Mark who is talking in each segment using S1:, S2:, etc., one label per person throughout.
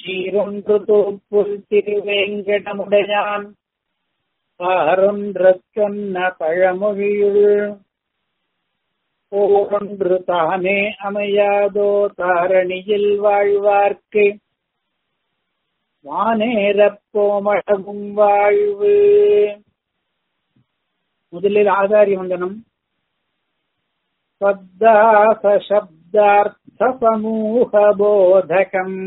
S1: சீரொன்று தோப்புல் திருவேங்கடமுடையான் பாரொன்று சொன்ன பழமொழியுள் போரொன்று தானே அமையாதோ தாரணியில் வாழ்வார்க்கு வானேரப் போமளவும் வாழ்வு முதலில் ஆதாரி வந்தனம் சப்தாச சப்தார்த்த சமூக போதகம்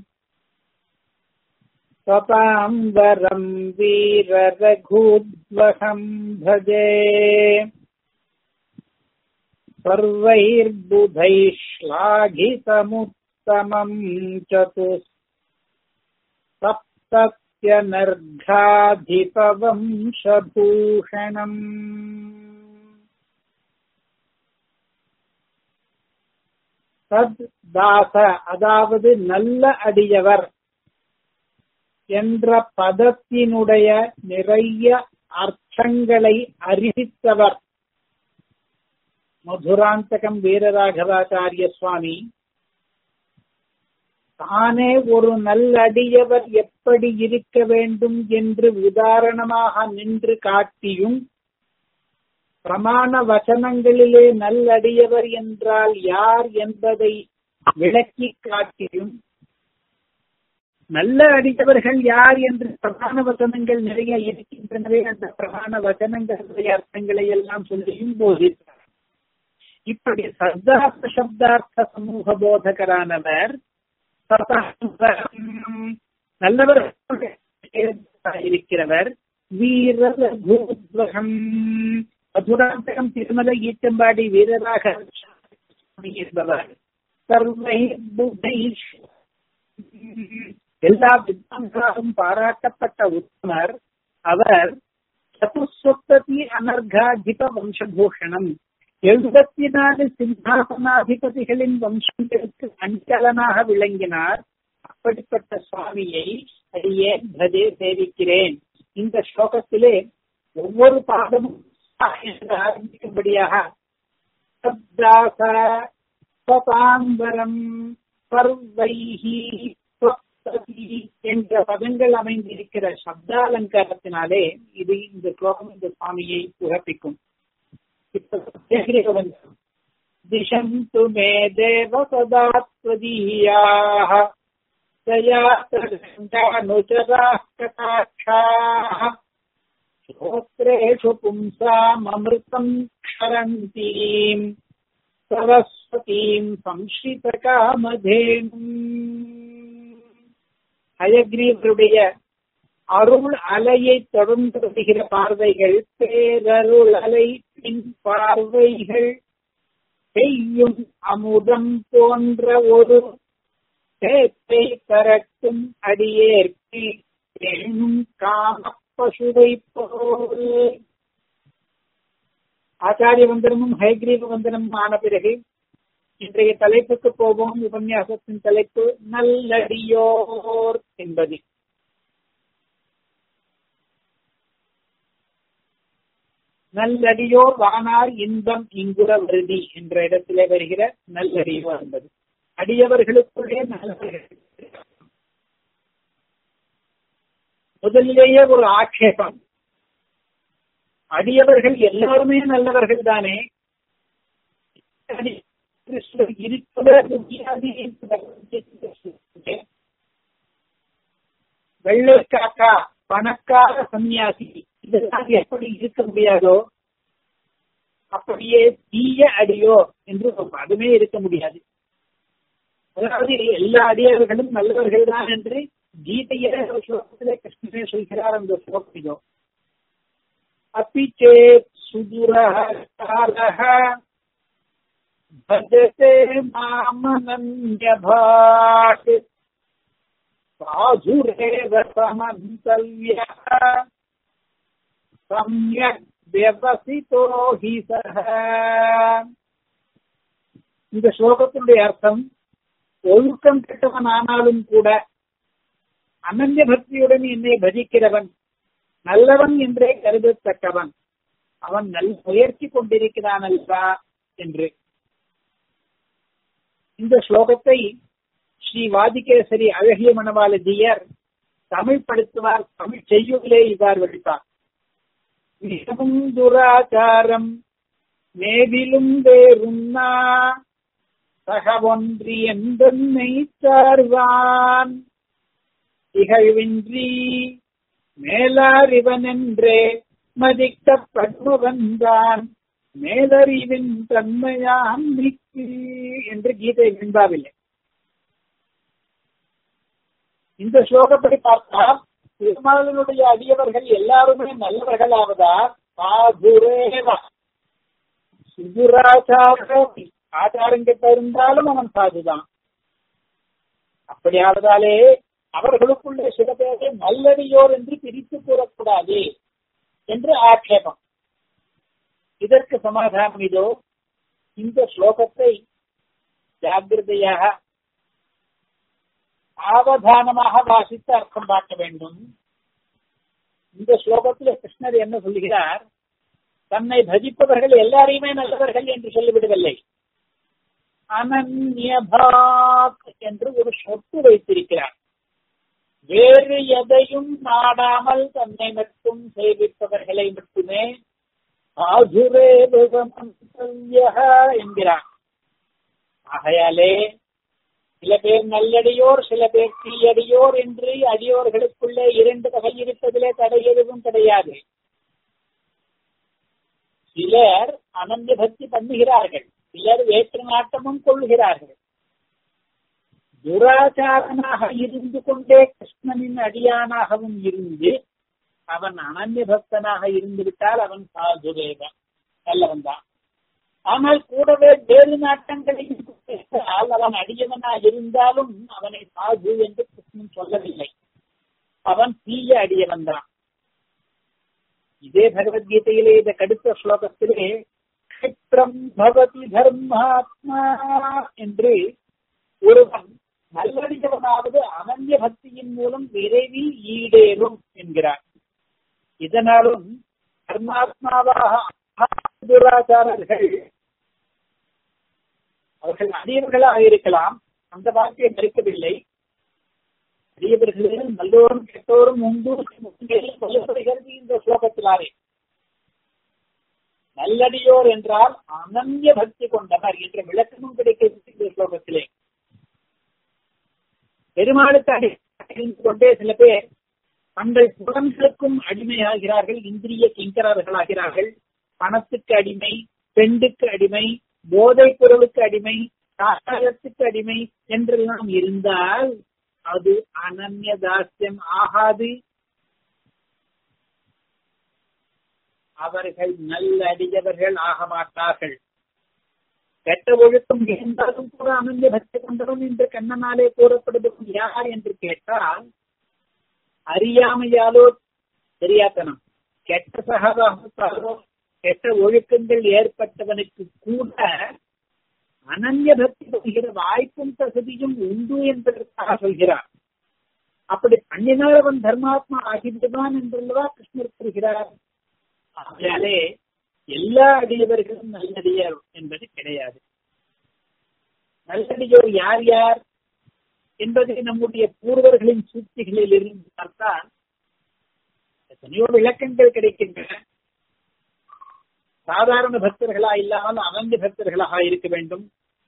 S1: சதாம்பரம் வீர ரகூத்வகம் பஜே सर्वैर्बुधैः श्लाघितमुत्तमम् चतुः सप्तत्यनर्घाधिपवंशभूषणम् தத் தாச அதாவது நல்ல அடியவர் என்ற பதத்தினுடைய நிறைய அர்த்தங்களை அறிவித்தவர் மதுராந்தகம் வீரராகவாச்சாரிய சுவாமி தானே ஒரு நல்லடியவர் எப்படி இருக்க வேண்டும் என்று உதாரணமாக நின்று காட்டியும் பிரமாண வசனங்களிலே நல்லடியவர் என்றால் யார் என்பதை விளக்கி காட்டியும் நல்ல அடித்தவர்கள் யார் என்று பிரமாண வசனங்கள் நிறைய இருக்கின்றனவே அந்த பிரமாண வசனங்களுடைய அர்த்தங்களை எல்லாம் சொல்லியும் போதித்தார் இப்படி சப்தார்த்த சப்தார்த்த சமூக போதகரானவர் நல்லவர் இருக்கிறவர் வீரகம் மதுராந்தகம் திருமலை ஈட்டம்பாடி வீரராக என்பவர் சர்வை எல்லா வித்வான்களாலும் பாராட்டப்பட்ட உத்தமர் அவர் சதுஸ்வப்தி அனர்காதிப வம்சபூஷணம் எழுபத்தி நாலு சிம்ஹாசனாதிபதிகளின் வம்சங்களுக்கு அஞ்சலனாக விளங்கினார் அப்படிப்பட்ட சுவாமியை அடியே பதே சேவிக்கிறேன் இந்த ஸ்லோகத்திலே ஒவ்வொரு பாதமும் ஆரம்பிக்கும்படியாக சதாம்பரம் பர்வைஹி என்ற பதங்கள் அமைந்திருக்கிற சப்தாலங்காரத்தினாலே இது இந்த ஸ்லோகம் இந்த சுவாமியை புகப்பிக்கும் दिशन्तु मे देव सदा त्वदीयाः दयानुचराः कटाक्षाः श्रोत्रेषु पुंसाममृतम् क्षरन्तीम् सरस्वतीम् संश्रितकामधेनुम् ஹயக்ரீவருடைய அருள் அலையை தொடர்ந்து வருகிற பார்வைகள் பேரருள் அலை பின் பார்வைகள் செய்யும் அமுதம் போன்ற ஒரு சேத்தை கரட்டும் அடியேற்கு எண்ணும் காம பசுவை போல் ஆச்சாரிய வந்தனமும் ஹயக்ரீவ வந்தனமும் ஆன பிறகு இன்றைய தலைப்புக்கு போவோம் உபன்யாசத்தின் தலைப்பு நல்லடியோர் என்பது நல்லடியோர் வானார் இன்பம் இங்குற வருதி என்ற இடத்திலே வருகிற நல்லடியோர் என்பது அடியவர்களுக்குள்ளே நல்லவர்கள் முதலிலேயே ஒரு ஆட்சேபம் அடியவர்கள் எல்லாருமே நல்லவர்கள் தானே வெள்ளைக்காக்கா பணக்கார சன்னியாசி இதெல்லாம் எப்படி இருக்க முடியாதோ அப்படியே தீய அடியோ என்று அதுமே இருக்க முடியாது அதாவது எல்லா அடியவர்களும் நல்லவர்கள் தான் என்று கீதையில ஸ்லோகத்திலே கிருஷ்ணனே சொல்கிறார் அந்த ஸ்லோகத்திலோ அப்பி சேத் சுதுரஹ भजते मामनन्यभाट् साधुरेव समन्तव्यः सम्यक् व्यवसितो हि सः இந்த ஸ்லோகத்தினுடைய அர்த்தம் ஒழுக்கம் கெட்டவன் ஆனாலும் கூட அனன்ய பக்தியுடன் என்னை பஜிக்கிறவன் நல்லவன் என்றே கருதத்தக்கவன் அவன் நல் முயற்சி கொண்டிருக்கிறான் அல்லவா என்று இந்த ஸ்லோகத்தை ஸ்ரீ வாதிகேசரி அழகிய மணவாளஜியர் தமிழ் படுத்துவார் தமிழ் செய்யுளே இவ்வாறு வடிப்பார் மிகவும் துராச்சாரம் மேவிலும் வேறுண்ணா சக ஒன்றி எந்தன்னை சார்வான் திகழ்வின்றி மேலாரிவனென்றே மதிக்கப்படுவன்தான் மேலறிவின் தன்மையாம் மிக்கு என்று கீதை வெண்பாவில்லை இந்த ஸ்லோகப்படி பார்த்தால் திருமாலனுடைய அடியவர்கள் எல்லாருமே நல்லவர்களாவதால் சாதுரேவா சுதுராச்சாரம் ஆச்சாரம் கெட்ட இருந்தாலும் அவன் சாதுதான் அப்படியாவதாலே அவர்களுக்குள்ளே சில பேரை நல்லடியோர் என்று பிரித்து கூறக்கூடாது என்று ஆட்சேபம் இதற்கு சமாதானம் இதோ இந்த ஸ்லோகத்தை ஜாகிரதையாக சாவதானமாக வாசித்து அர்த்தம் பார்க்க வேண்டும் இந்த ஸ்லோகத்தில் கிருஷ்ணர் என்ன சொல்லுகிறார் தன்னை பஜிப்பவர்கள் எல்லாரையுமே நல்லவர்கள் என்று சொல்லிவிடவில்லை அனன்யபாக் என்று ஒரு சொத்து வைத்திருக்கிறார் வேறு எதையும் நாடாமல் தன்னை மட்டும் சேவிப்பவர்களை மட்டுமே ஆதுரே என்கிறார் ஆகையாலே சில பேர் நல்லடியோர் சில பேர் தீயடியோர் என்று அடியோர்களுக்குள்ளே இரண்டு வகை இருப்பதிலே தடை எதுவும் கிடையாது சிலர் அனந்த பக்தி பண்ணுகிறார்கள் சிலர் வேற்று நாட்டமும் கொள்ளுகிறார்கள் துராச்சாரனாக இருந்து கொண்டே கிருஷ்ணனின் அடியானாகவும் இருந்து அவன் அனன்ய பக்தனாக இருந்து விட்டால் அவன் சாதுரேவன் நல்லவன் தான் ஆனால் கூடவே வேறு நாட்டங்களையும் அவன் அடியவனாக இருந்தாலும் அவனை சாது என்று கிருஷ்ணன் சொல்லவில்லை அவன் தீய அடியவன் தான் இதே பகவத்கீதையிலே இந்த கடுத்த ஸ்லோகத்திலே கஷிப்ரம் பவதி தர்மாத்மா என்று ஒருவன் நல்லடியவனாவது அனன்ய பக்தியின் மூலம் விரைவில் ஈடேறும் என்கிறார் இதனாலும் தர்மாத்மாவாக துராச்சாரர்கள் அவர்கள் அடியவர்களாக இருக்கலாம் அந்த வார்த்தையை மறுக்கவில்லை அடியவர்களில் நல்லோரும் கெட்டோரும் உண்டு சொல்லப்படுகிறது இந்த ஸ்லோகத்திலாரே நல்லடியோர் என்றால் அனன்ய பக்தி கொண்டவர் என்ற விளக்கமும் கிடைக்கிறது இந்த ஸ்லோகத்திலே பெருமாளுக்கு அடிந்து கொண்டே சில பேர் தங்கள் புலன்களுக்கும் அடிமையாகிறார்கள் இந்திரிய கிங்கரர்களாகிறார்கள் பணத்துக்கு அடிமை பெண்டுக்கு அடிமை போதைப் பொருளுக்கு அடிமை சாஸ்திரத்துக்கு அடிமை என்றெல்லாம் இருந்தால் அது அனன்ய தாசியம் ஆகாது அவர்கள் நல்லடியவர்கள் ஆக மாட்டார்கள் கெட்ட ஒழுக்கம் இருந்தாலும் கூட அனந்த பக்தி கொண்டவன் என்று கண்ணனாலே கூறப்படுவது யார் என்று கேட்டால் அறியாமையாலோ தெரியாத்தனம் கெட்ட சகவாகத்தாலோ கெட்ட ஒழுக்கங்கள் ஏற்பட்டவனுக்கு கூட அனன்ய பக்தி பண்ணுகிற வாய்ப்பும் தகுதியும் உண்டு என்பதற்காக சொல்கிறார் அப்படி பண்ணினால் அவன் தர்மாத்மா ஆகிவிடுவான் என்றல்லவா கிருஷ்ணர் கூறுகிறார் அதனாலே எல்லா அடியவர்களும் நல்லடியார் என்பது கிடையாது நல்லடியோர் யார் யார் என்பதை நம்முடைய பூர்வர்களின் சூழ்ச்சிகளில் இருந்து பார்த்தால் எத்தனையோ விளக்கங்கள் கிடைக்கின்றன சாதாரண பக்தர்களா இல்லாமல் அனந்த பக்தர்களாக இருக்க வேண்டும்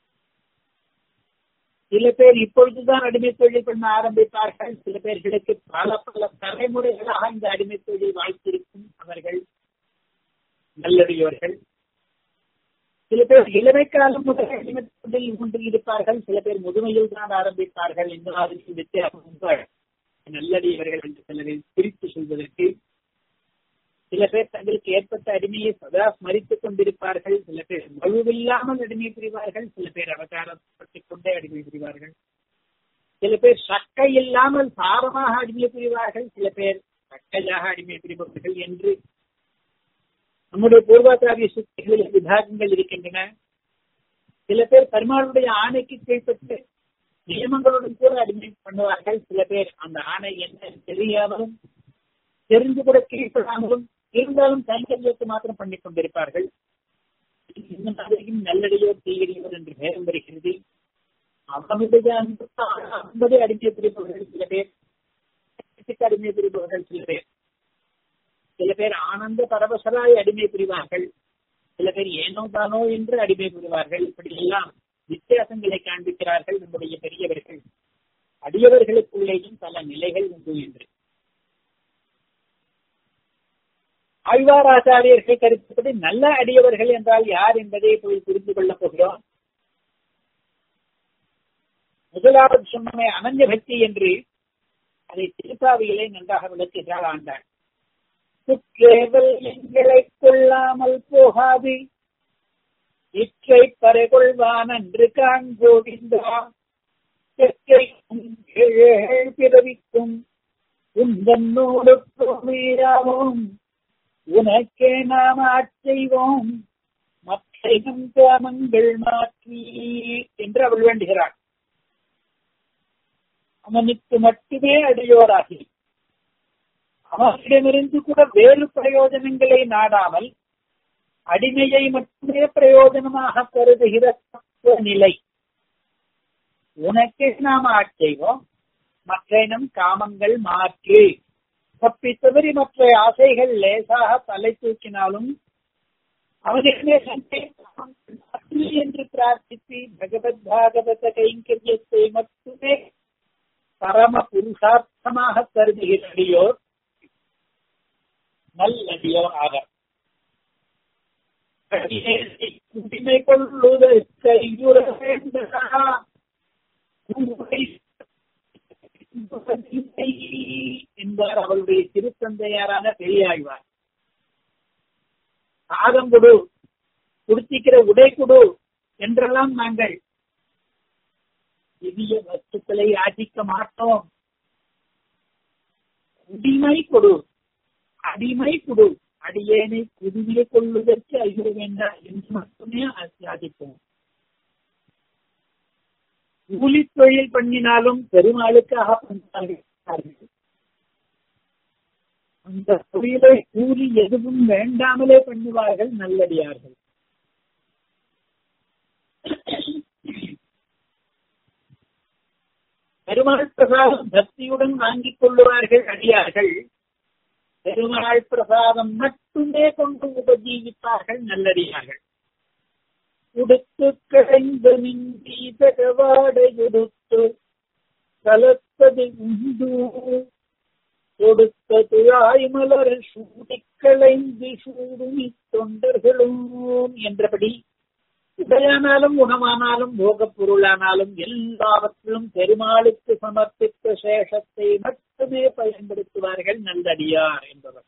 S1: சில பேர் இப்பொழுதுதான் அடிமை தொழில் பண்ண ஆரம்பித்தார்கள் சில பேர்களுக்கு பல பல தலைமுறைகளாக இந்த அடிமை தொழில் வாழ்த்திருக்கும் அவர்கள் நல்லடியோர்கள் சில பேர் இளமை காலம் முதல் அடிமை தொழில் கொண்டு இருப்பார்கள் சில பேர் முதுமையில் தான் ஆரம்பித்தார்கள் இந்த மாதிரி வித்தியாசம் நல்லடியவர்கள் என்று சிலரை பிரித்து சொல்வதற்கு சில பேர் தங்களுக்கு ஏற்பட்ட அடிமையை சதா ஸ்மரித்துக் கொண்டிருப்பார்கள் சில பேர் வலுவில்லாமல் அடிமை புரிவார்கள் சில பேர் அவதாரப்பட்டுக் கொண்டே அடிமை புரிவார்கள் சில பேர் சக்கை இல்லாமல் சாரமாக அடிமை புரிவார்கள் சில பேர் சக்கையாக அடிமை புரிபவர்கள் என்று நம்முடைய பூர்வாச்சாரிய சுத்திகளில் விபாகங்கள் இருக்கின்றன சில பேர் பெருமாளுடைய ஆணைக்கு கீழ்பட்டு நியமங்களுடன் கூட அடிமை பண்ணுவார்கள் சில பேர் அந்த ஆணை என்ன தெரியாமலும் தெரிந்து கூட கீழ்ப்படாமலும் இருந்தாலும் கைங்கரியத்தை மாத்திரம் பண்ணிக் கொண்டிருப்பார்கள் இந்த மாதிரியும் நல்லடியோ தீயடியோ என்று பேரம் வருகிறது அவனுடைய அன்பது அடிமை பிரிப்பவர்கள் சில பேர் அடிமை பிரிப்பவர்கள் சில பேர் சில பேர் ஆனந்த பரவசராய் அடிமை புரிவார்கள் சில பேர் ஏனோ தானோ என்று அடிமை புரிவார்கள் இப்படி எல்லாம் வித்தியாசங்களை காண்பிக்கிறார்கள் நம்முடைய பெரியவர்கள் அடியவர்களுக்குள்ளேயும் பல நிலைகள் உண்டு என்று ஆழ்வாராச்சாரியர்கள் கருத்துப்படி நல்ல அடியவர்கள் என்றால் யார் என்பதை போய் புரிந்து கொள்ளப் போகிறோம் முதலாவது சொன்னமே அனன்ய பக்தி என்று அதை திருப்பாவிகளை நன்றாக விளக்குகிறார் ஆண்டாள் குற்றேவல் எங்களை கொள்ளாமல் போகாது இற்றை பறைகொள்வான் அன்று காண்போகின்றா பிறவிக்கும் உந்தன்னோடு மீறாவோம் உனக்கே நாம் ஆட்செய்வோம் மற்றையும் கிராமங்கள் மாற்றி என்று அவள் வேண்டுகிறாள் அவனுக்கு மட்டுமே அடியோராகி அவனிடமிருந்து கூட வேறு பிரயோஜனங்களை நாடாமல் அடிமையை மட்டுமே பிரயோஜனமாக கருதுகிற நிலை உனக்கே நாம் ஆட்செய்வோம் மற்றைனம் காமங்கள் மாற்றி தப்பி தவறி மற்ற ஆசைகள் லேசாக தலை தூக்கினாலும் அவனிடமே என்று பிரார்த்தித்து பகவத் பாகவத கைங்கரியத்தை மட்டுமே பரம புருஷார்த்தமாக கருதுகிறடியோர் நல்லடியோர் ஆக குடிமை கொள்ளுதற்கு என்பார் அவருடைய திருத்தந்தையாரான பெரியாழ்வார் சாதம் கொடு குடுத்திக்கிற உடை கொடு என்றெல்லாம் நாங்கள் திவ்ய வஸ்துக்களை யாசிக்க மாட்டோம் குடிமை கொடு அடிமை கொடு அடியேனை குருவியை கொள்வதற்கு ஐயோ வேண்டாம் என்று மட்டுமே யாதிப்போம் கூலி தொழில் பண்ணினாலும் பெருமாளுக்காக பண்ணார்கள் அந்த தொழிலை கூலி எதுவும் வேண்டாமலே பண்ணுவார்கள் நல்லடியார்கள் பெருமாள் பிரசாதம் பக்தியுடன் வாங்கிக் கொள்ளுவார்கள் அடியார்கள் பெருமாள் பிரசாதம் மட்டுமே கொண்டு உபஜீவிப்பார்கள் நல்லடியார்கள் உடுத்து கிழந்து நின்றி பெறவாடையுடுத்து கலத்தது உண்டு கொடுத்தது ஆய்மலர் சூடிக்களைந்து சூடுமி தொண்டர்களும் என்றபடி உடையானாலும் உணவானாலும் போகப் பொருளானாலும் எல்லாவற்றிலும் பெருமாளுக்கு சமர்ப்பித்த சேஷத்தை மட்டுமே பயன்படுத்துவார்கள் நல்லடியார் என்பவர்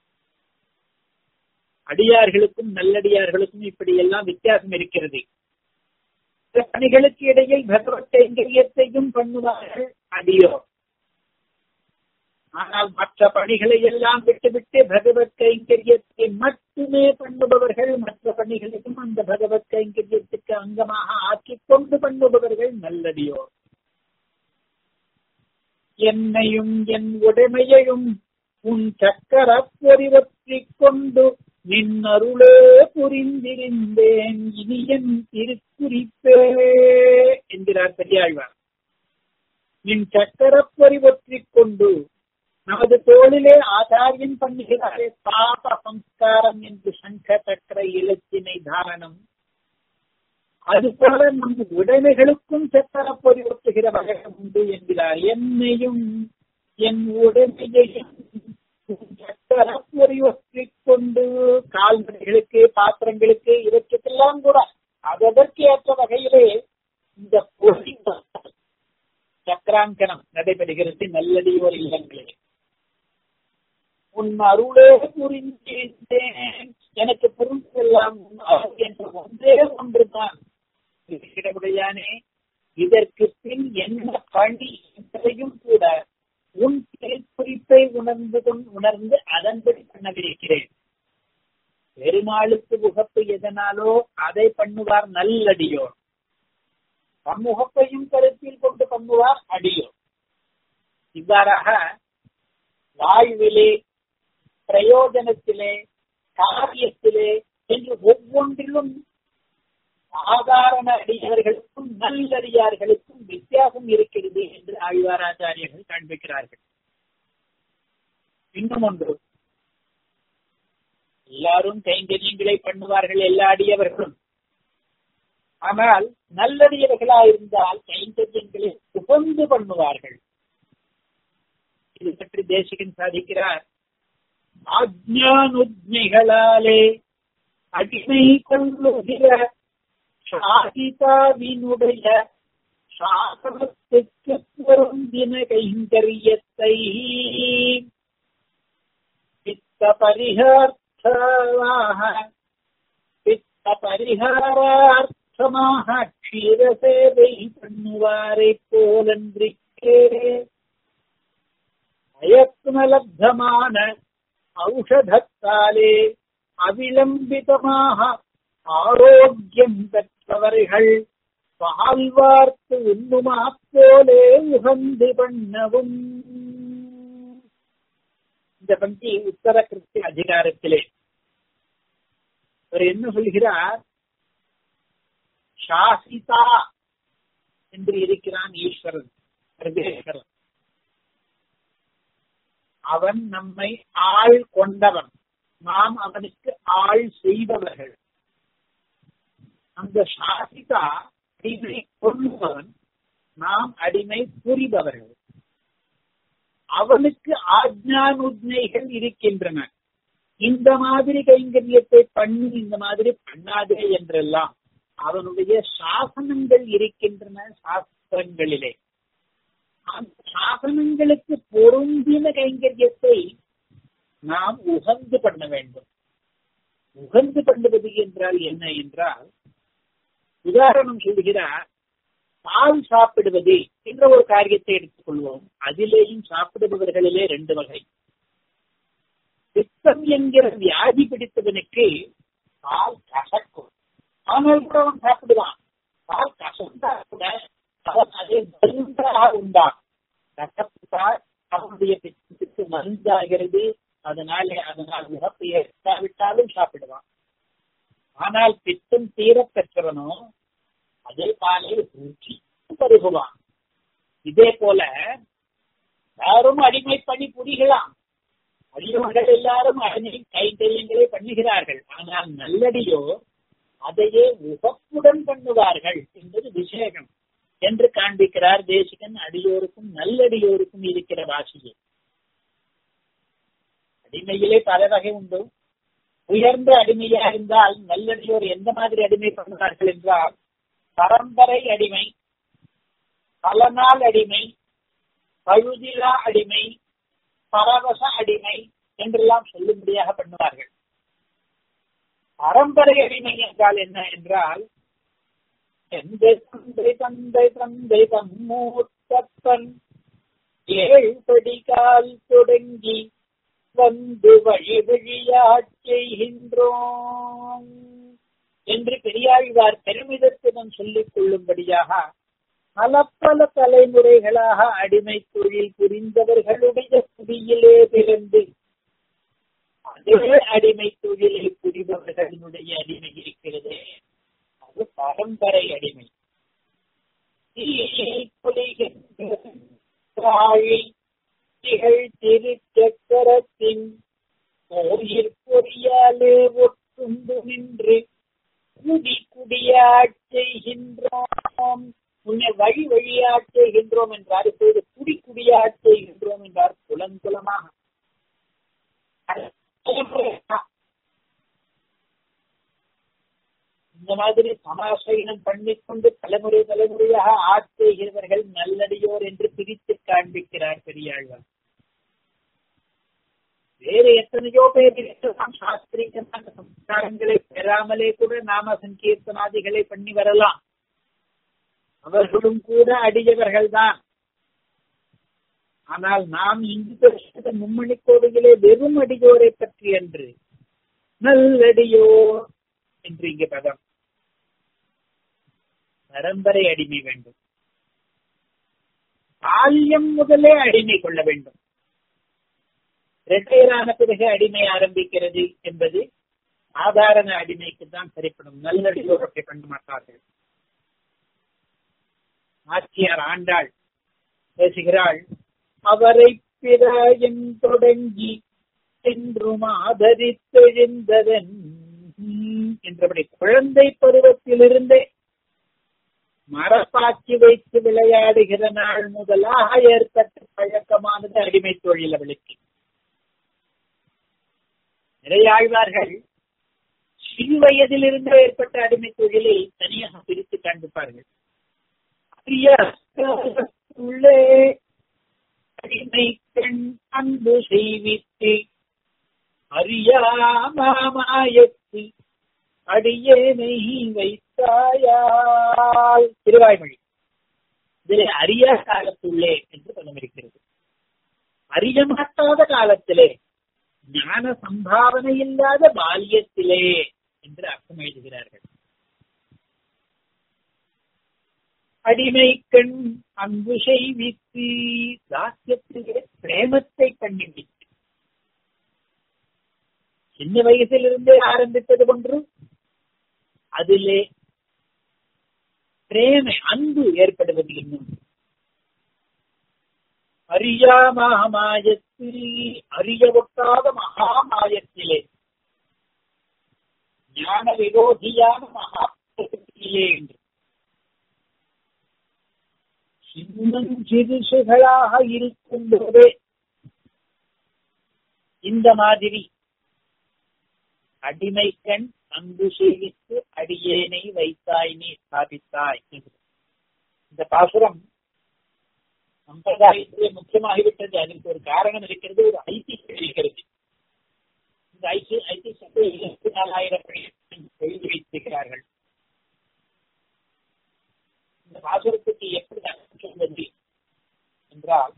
S1: அடியார்களுக்கும் நல்லடியார்களுக்கும் இப்படி எல்லாம் வித்தியாசம் இருக்கிறது பணிகளுக்கு இடையில் பகவத் கைங்கரியத்தையும் பண்ணுவார்கள் அடியோர் ஆனால் மற்ற பணிகளை எல்லாம் விட்டுவிட்டு பகவத் கைங்கரியத்தை மட்டுமே பண்ணுபவர்கள் மற்ற பணிகளையும் அந்த பகவத் கைங்கரியத்துக்கு அங்கமாக ஆக்கிக் கொண்டு பண்ணுபவர்கள் நல்லடியோர் என்னையும் என் உடைமையையும் உன் சக்கர பொறிவற்றிக் கொண்டு நின்னருளே புரிந்திருந்தேன் இனி என் திருக்குறிப்பே என்கிறார் பெரியாழ்வார் நின் சக்கர பொறிவற்றிக் கொண்டு நமது தோளிலே ஆச்சாரியன் பண்ணுகிறாரே பாப சம்ஸ்காரம் என்று சங்க சக்கர இலச்சினை தாரணம் அதுபோல நம் உடைமைகளுக்கும் சக்கர பொறிவற்றுகிற வகை உண்டு என்கிறார் என்னையும் என் உடைமையையும் சக்கர பொறிவற்றிக் கொண்டு கால்நடைகளுக்கு பாத்திரங்களுக்கு இவற்றுக்கெல்லாம் கூட அதற்கு ஏற்ற வகையிலே இந்த பொறி சக்கராங்கனம் நடைபெறுகிறது நல்லடியோர் இல்லங்களிலே உன் அருளே புரிந்தேன் எனக்கு புரிந்தெல்லாம் என்ற ஒன்றே ஒன்றுதான் இருக்கிறபடியானே இதற்கு பின் என்ன பணி என்பதையும் கூட உன் குறிப்பை உணர்ந்து உணர்ந்து அதன்படி பண்ணவிருக்கிறேன் பெருமாளுக்கு உகப்பு எதனாலோ அதை பண்ணுவார் நல்லடியோர் பன்முகப்பையும் கருத்தில் கொண்டு பண்ணுவார் அடியோர் இவ்வாறாக வாழ்விலே பிரயோஜனத்திலே காரியத்திலே என்று ஒவ்வொன்றிலும் சாதாரண அடியவர்களுக்கும் நல்லடியார்களுக்கும் வித்தியாசம் இருக்கிறது என்று ஆழ்வாராச்சாரியர்கள் காண்பிக்கிறார்கள் இன்னும் ஒன்று எல்லாரும் கைங்கரியங்களை பண்ணுவார்கள் எல்லா அடியவர்களும் ஆனால் நல்லடியவர்களா இருந்தால் கைங்கரியங்களை உகந்து பண்ணுவார்கள் இது பற்றி தேசிகன் சாதிக்கிறார் ஆஜ்ஞானுஜ்ஞைகளாலே அடிமை கொள்ளுகிற சாகிதாவினுடைய சாசனத்துக்கு பொருந்தின கைங்கரியத்தை பித்த பரிகார்த்தமாக பித்த பரிகாரார்த்தமாக க்ஷீர சேவை பண்ணுவாரை போலன்றிக்கே அயத்னலப்தமான ஔஷதத்தாலே அவிளம்பிதமாக ஆரோக்கியம் பெற்றவர்கள் பால் வார்த்து உண்ணுமா போலே உகந்து பண்ணவும் இந்த பந்தி உத்தர கிருஷ்ண அதிகாரத்திலே அவர் என்ன சொல்கிறார் சாசிதா என்று இருக்கிறான் ஈஸ்வரன் சர்வேஸ்வரன் அவன் நம்மை ஆள் கொண்டவன் நாம் அவனுக்கு ஆள் செய்பவர்கள் அந்த சாசிதா அடிமை கொள்ளுபவன் நாம் அடிமை புரிபவர்கள் அவனுக்கு ஆஜ்ஞானுஜ்ஞைகள் இருக்கின்றன இந்த மாதிரி கைங்கரியத்தை பண்ணி இந்த மாதிரி பண்ணாதே என்றெல்லாம் அவனுடைய சாசனங்கள் இருக்கின்றன சாஸ்திரங்களிலே அந்த சாசனங்களுக்கு பொருந்தின கைங்கரியத்தை நாம் உகந்து பண்ண வேண்டும் உகந்து பண்ணுவது என்றால் என்ன என்றால் உதாரணம் சொல்கிறார் பால் சாப்பிடுவது என்ற ஒரு காரியத்தை எடுத்துக் கொள்வோம் அதிலேயும் சாப்பிடுபவர்களிலே ரெண்டு வகை பித்தம் என்கிற வியாதி பிடித்தவனுக்கு பால் கசக்கும் ஆனால் கூட அவன் சாப்பிடுவான் பால் கசந்தா கூட அவன் அதை மருந்தாக உண்டான் கசப்புத்தால் அவனுடைய பித்தத்துக்கு மருந்தாகிறது அதனாலே அதனால் உகப்பு ஏற்காவிட்டாலும் சாப்பிடுவான் ஆனால் பித்தம் தீர பெற்றவனோ அதே பாலை ஊற்றி பருகுவான் இதே போல யாரும் அடிமை பணி புரிகலாம் அடியவர்கள் எல்லாரும் அடிமை கைங்கரியங்களை பண்ணுகிறார்கள் ஆனால் நல்லடியோ அதையே உகப்புடன் பண்ணுவார்கள் என்பது விசேஷம் என்று காண்பிக்கிறார் தேசிகன் அடியோருக்கும் நல்லடியோருக்கும் இருக்கிற வாசியை அடிமையிலே பல வகை உண்டு உயர்ந்த அடிமையா இருந்தால் நல்லடியோர் எந்த மாதிரி அடிமை பண்ணுவார்கள் என்றால் பரம்பரை அடிமை பல நாள் அடிமை பழுதிலா அடிமை பரவச அடிமை என்றெல்லாம் சொல்லும்படியாக பண்ணுவார்கள் பரம்பரை அடிமை என்றால் என்ன என்றால் எந்த தந்தை தந்தை தந்தை தம்மூத்தப்பன் ஏழு படிகால் தொடங்கி வந்து வழி வழியாச் செய்கின்றோம் என்று பெரியாழ்வார் பெருமிதத்துடன் சொல்லிக் கொள்ளும்படியாக பல பல தலைமுறைகளாக அடிமை தொழில் புரிந்தவர்களுடைய குடியிலே பிறந்து அதே அடிமை தொழிலை புரிபவர்களுடைய அடிமை இருக்கிறது அது பரம்பரை அடிமை திகழ் திருச்சக்கரத்தின் கோயில் பொறியாலே ஒட்டுண்டு நின்று குடி குடியாட் செய்கின்றோம் முன்னே வழி வழியாட் செய்கின்றோம் என்றார் இப்போது குடி குடியாட் செய்கின்றோம் என்றார் குலம் குலமாக இந்த மாதிரி சமாசயனம் பண்ணிக்கொண்டு தலைமுறை தலைமுறையாக ஆட் செய்கிறவர்கள் நல்லடியோர் என்று பிரித்து காண்பிக்கிறார் பெரியாழ்வார் வேறு எத்தனையோ பேர் இருக்கலாம் சாஸ்திரீகமான சம்ஸ்காரங்களை பெறாமலே கூட நாம சங்கீர்த்தனாதிகளை பண்ணி வரலாம் அவர்களும் கூட அடியவர்கள் தான் ஆனால் நாம் இங்கு பேசுகிற மும்மணி கோவிலே வெறும் அடியோரை பற்றி என்று நல்லடியோர் என்று இங்க பதம் பரம்பரை அடிமை வேண்டும் பால்யம் முதலே அடிமை கொள்ள வேண்டும் ரிட்டையர் ஆன பிறகு அடிமை ஆரம்பிக்கிறது என்பது சாதாரண அடிமைக்கு தான் சரிப்படும் நல்லடியோர் அப்படி பண்ண மாட்டார்கள் ஆட்சியார் ஆண்டாள் பேசுகிறாள் அவரை பிறாயின் தொடங்கி என்றும் ஆதரித்தெழுந்ததன் என்றபடி குழந்தை பருவத்திலிருந்தே மரப்பாக்கி வைத்து விளையாடுகிற நாள் முதலாக ஏற்பட்ட பழக்கமானது அடிமை தொழில் அவளுக்கு நிறைய ஆழ்வார்கள் சிறு வயதிலிருந்து ஏற்பட்ட அடிமை தொழிலை தனியாக பிரித்து காண்பிப்பார்கள் உள்ளே அடிமை பெண் அன்பு செய்வித்து அறியாமாயத்து அடியேனை வைத்தாயால் திருவாய்மொழி இதிலே அரிய காலத்துள்ளே என்று பதமிருக்கிறது அறிய மாட்டாத காலத்திலே ஞான சம்பாவனை இல்லாத பால்யத்திலே என்று அர்த்தம் எழுதுகிறார்கள் அடிமை கண் அன்பு செய்வித்து தாசியத்திலே பிரேமத்தை கண்ணிவித்து சின்ன வயசிலிருந்தே ஆரம்பித்தது ஒன்று அதிலே பிரேமை அன்பு ஏற்படுவது இன்னும் அறியாமாயத்தில் அறிய ஒட்டாத மகாமாயத்திலே ஞான விரோதியான மகாத்திலே என்று சின்னம் சிறுசுகளாக இருக்கும் போதே இந்த மாதிரி அடிமை கண் அன்பு சேவித்து அடியேனை வைத்தாய் நீ ஸ்தாபித்தாய் இந்த பாசுரம் சம்பிரதாயத்திலே முக்கியமாகிவிட்டது அதற்கு ஒரு காரணம் இருக்கிறது ஒரு ஐதிஹ்யம் இருக்கிறது இந்த ஐசி ஐதிஹ்யத்தை இருபத்தி நாலாயிரம் எழுதி வைத்திருக்கிறார்கள் இந்த பாசுரத்துக்கு எப்படி அர்த்தம் சொல்வது என்றால்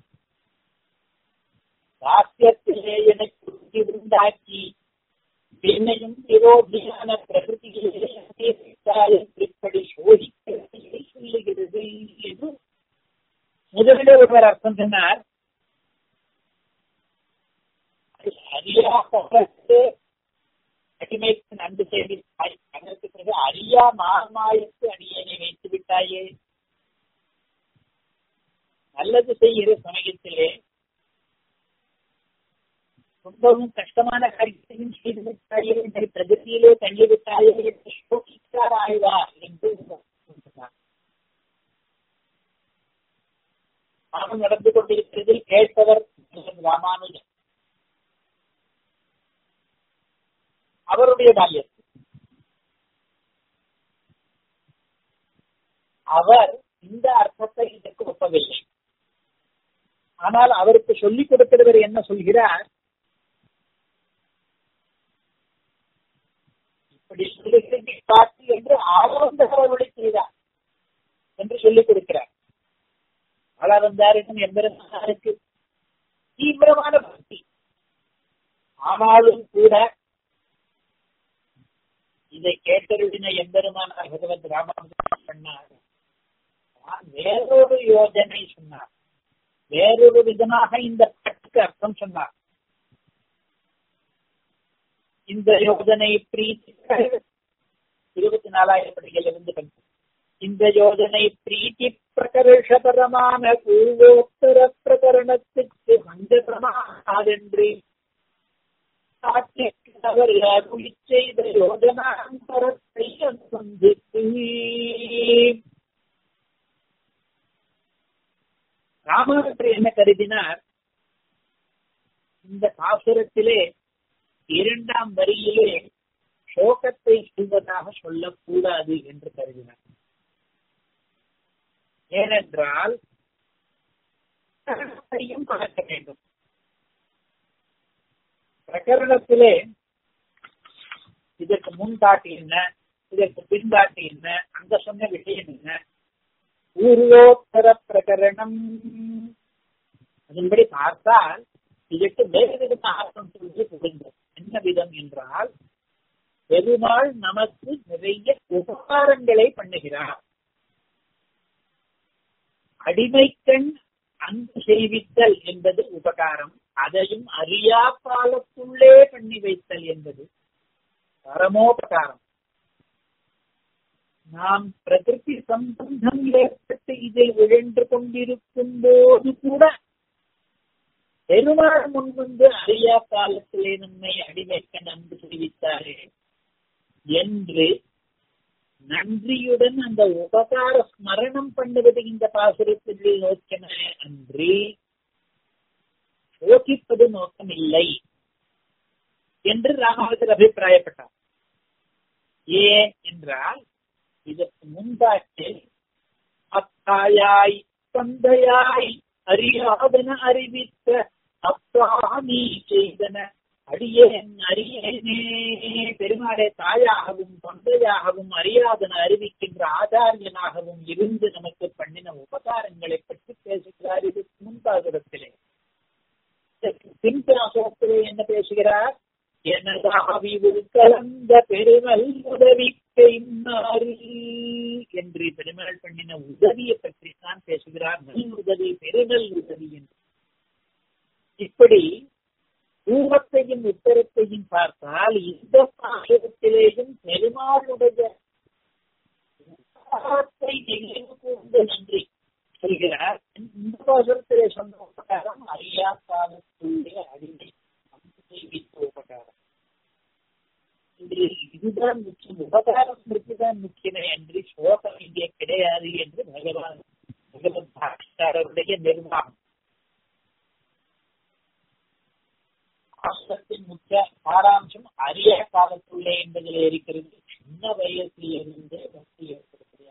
S1: தாசியத்திலே எனக்கு உண்டாக்கி என்னையும் விரோதியான பிரகிருதியிலே இப்படி சோதிக்கிறதை சொல்லுகிறது என்று முதலிலே ஒருவர் அர்த்தம் சொன்னார் அடிமைக்கு நன்கு செய்திருப்பாய் அதற்கு பிறகு அரியா மாமாயத்து அடியனை வைத்து விட்டாயே நல்லது செய்கிற சமயத்திலே ரொம்பவும் கஷ்டமான காரியத்தையும் செய்து விட்டாயே என்னை பிரகதியிலே தள்ளிவிட்டாயே என்று சோகித்தார் ஆழ்வார் என்று சொன்னார் பாடம் நடந்து கொண்டிருக்கிறது கேட்பவர் ராமானுஜன் அவருடைய பால்யம் அவர் இந்த அர்த்தத்தை இதற்கு ஒப்பவில்லை ஆனால் அவருக்கு சொல்லிக் கொடுக்கிறவர் என்ன சொல்கிறார் இப்படி சொல்லுகிறதை பார்த்து என்று ஆனந்தகரவழி செய்தார் என்று சொல்லிக் கொடுக்கிறார் ஆளாவந்தாரிடம் எம்பெருமானுக்கு தீவிரமான பக்தி ஆனாலும் கூட இதை கேட்டருடின எம்பெருமான பகவத் ராமானுஜன் சொன்னார் வேறொரு யோஜனை சொன்னார் வேறொரு விதமாக இந்த பாட்டுக்கு அர்த்தம் சொன்னார் இந்த யோஜனை பிரீத்தி இருபத்தி நாலாயிரம் படிகள் இருந்து இந்த யோஜனை பிரீத்தி பிரகர்ஷபரமான பூர்வோத்தர பிரகரணத்துக்கு பஞ்சபிரமாதென்று அவர் அருளி செய்த யோஜனாந்தரத்தை சந்தித்து ராமாவற்றை என்ன கருதினார் இந்த பாசுரத்திலே இரண்டாம் வரியிலே சோகத்தை சொல்வதாக சொல்லக்கூடாது என்று கருதினார் ஏனென்றால் பார்க்க வேண்டும் பிரகரணத்திலே இதற்கு முன்காட்டு என்ன இதற்கு பின்காட்டு என்ன அங்க சொன்ன விஷயம் என்ன பூர்வோத்தர பிரகரணம் அதன்படி பார்த்தால் இதற்கு வேறு விதமாக அர்த்தம் சொல்லி புரிந்தது என்ன விதம் என்றால் பெருமாள் நமக்கு நிறைய உபகாரங்களை பண்ணுகிறார் அடிமைக்கண் அன்பு செய்வித்தல் என்பது உபகாரம் அதையும் அறியா காலத்துள்ளே பண்ணி வைத்தல் என்பது பரமோபகாரம் நாம் பிரகிருதி சம்பந்தம் ஏற்பட்டு இதில் விழன்று கொண்டிருக்கும் போது கூட பெருமாள் முன்வந்து அறியா காலத்திலே நம்மை அடிமைக்க நன்கு தெரிவித்தாரே என்று நன்றியுடன் அந்த உபகார ஸ்மரணம் பண்ணுவது இந்த பாசுரத்தில் நோக்கின அன்றி போக்கிப்பது நோக்கம் இல்லை என்று ராமாவதர் அபிப்பிராயப்பட்டார் ஏன் என்றால் இதற்கு முன்பாட்டில் அத்தாயாய் தந்தையாய் அறியாதன அறிவித்த அப்பா நீ செய்தன அடியேன் அறியேனே பெருமாளே தாயாகவும் தொண்டையாகவும் அறியாதன அறிவிக்கின்ற ஆச்சாரியனாகவும் இருந்து நமக்கு பண்ணின உபகாரங்களை பற்றி பேசுகிறார் இதுக்கு முன்பாகத்திலே பின்பாசத்திலே என்ன பேசுகிறார் எனதாவிவு கலந்த பெருமல் உதவி என்று பெருமாள் பண்ணின உதவியை பற்றி தான் பேசுகிறார் நல் உதவி பெருநல் உதவி என்று இப்படி பூமத்தையும் உத்தரத்தையும் பார்த்தால் இந்த பாசகத்திலேயும் பெருமாளுடைய நினைவு கூர்ந்து நன்றி சொல்கிறார் இந்த பாசகத்திலே சொன்ன உபகாரம் அறியா காலத்துடைய அடிமை செய்வித்த உபகாரம் இதுதான் முக்கியம் உபகாரம் தான் முக்கியமே என்று சோகம் இங்கே கிடையாது என்று பகவான் பகவத் பாஷ்காரருடைய நிர்வாகம் ஆசிரத்தின் முக்கிய சாராம்சம் அரிய காலத்துள்ளே என்பதில் இருக்கிறது சின்ன வயசில் இருந்து பக்தி ஏற்படுத்திய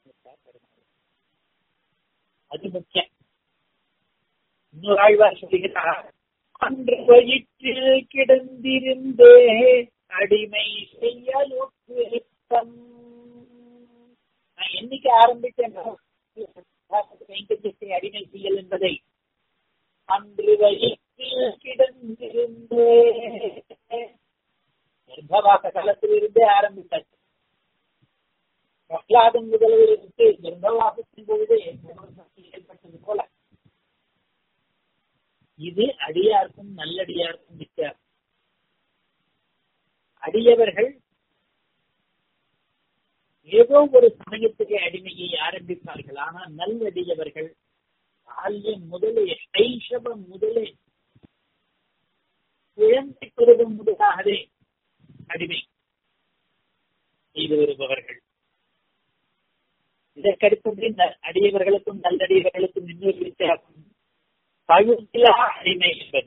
S1: அது முக்கியம் இன்னொரு ஆழ்வார் சொல்லுகிறார் அன்று வயிற்றில் கிடந்திருந்தே அடிமை செய்யலுத்தம் நான் என்னைக்கு ஆரம்பித்தேன் அடிமை செய்யல் என்பதை அன்று வயிற்றில் கிடந்திருந்தே கர்ப்பவாச காலத்தில் இருந்தே ஆரம்பித்தாச்சு பிரகலாதன் முதல்வருக்கு கர்ப்பவாசத்தின் பொழுது ஏற்பட்டது போல இது அடியாருக்கும் நல்லடியாருக்கும் வித்தியாசம் அடியவர்கள் ஏதோ ஒரு சமயத்துக்கு அடிமையை ஆரம்பிப்பார்கள் ஆனால் நல்லடியவர்கள் பால்யம் முதலே சைஷவம் முதலே குழந்தை பருவம் முதலாகவே அடிமை செய்து வருபவர்கள் இதற்கடுத்தது அடியவர்களுக்கும் நல்லடியவர்களுக்கும் இன்னொரு வித்தியாசம் பழுவிலா அடிமை என்பது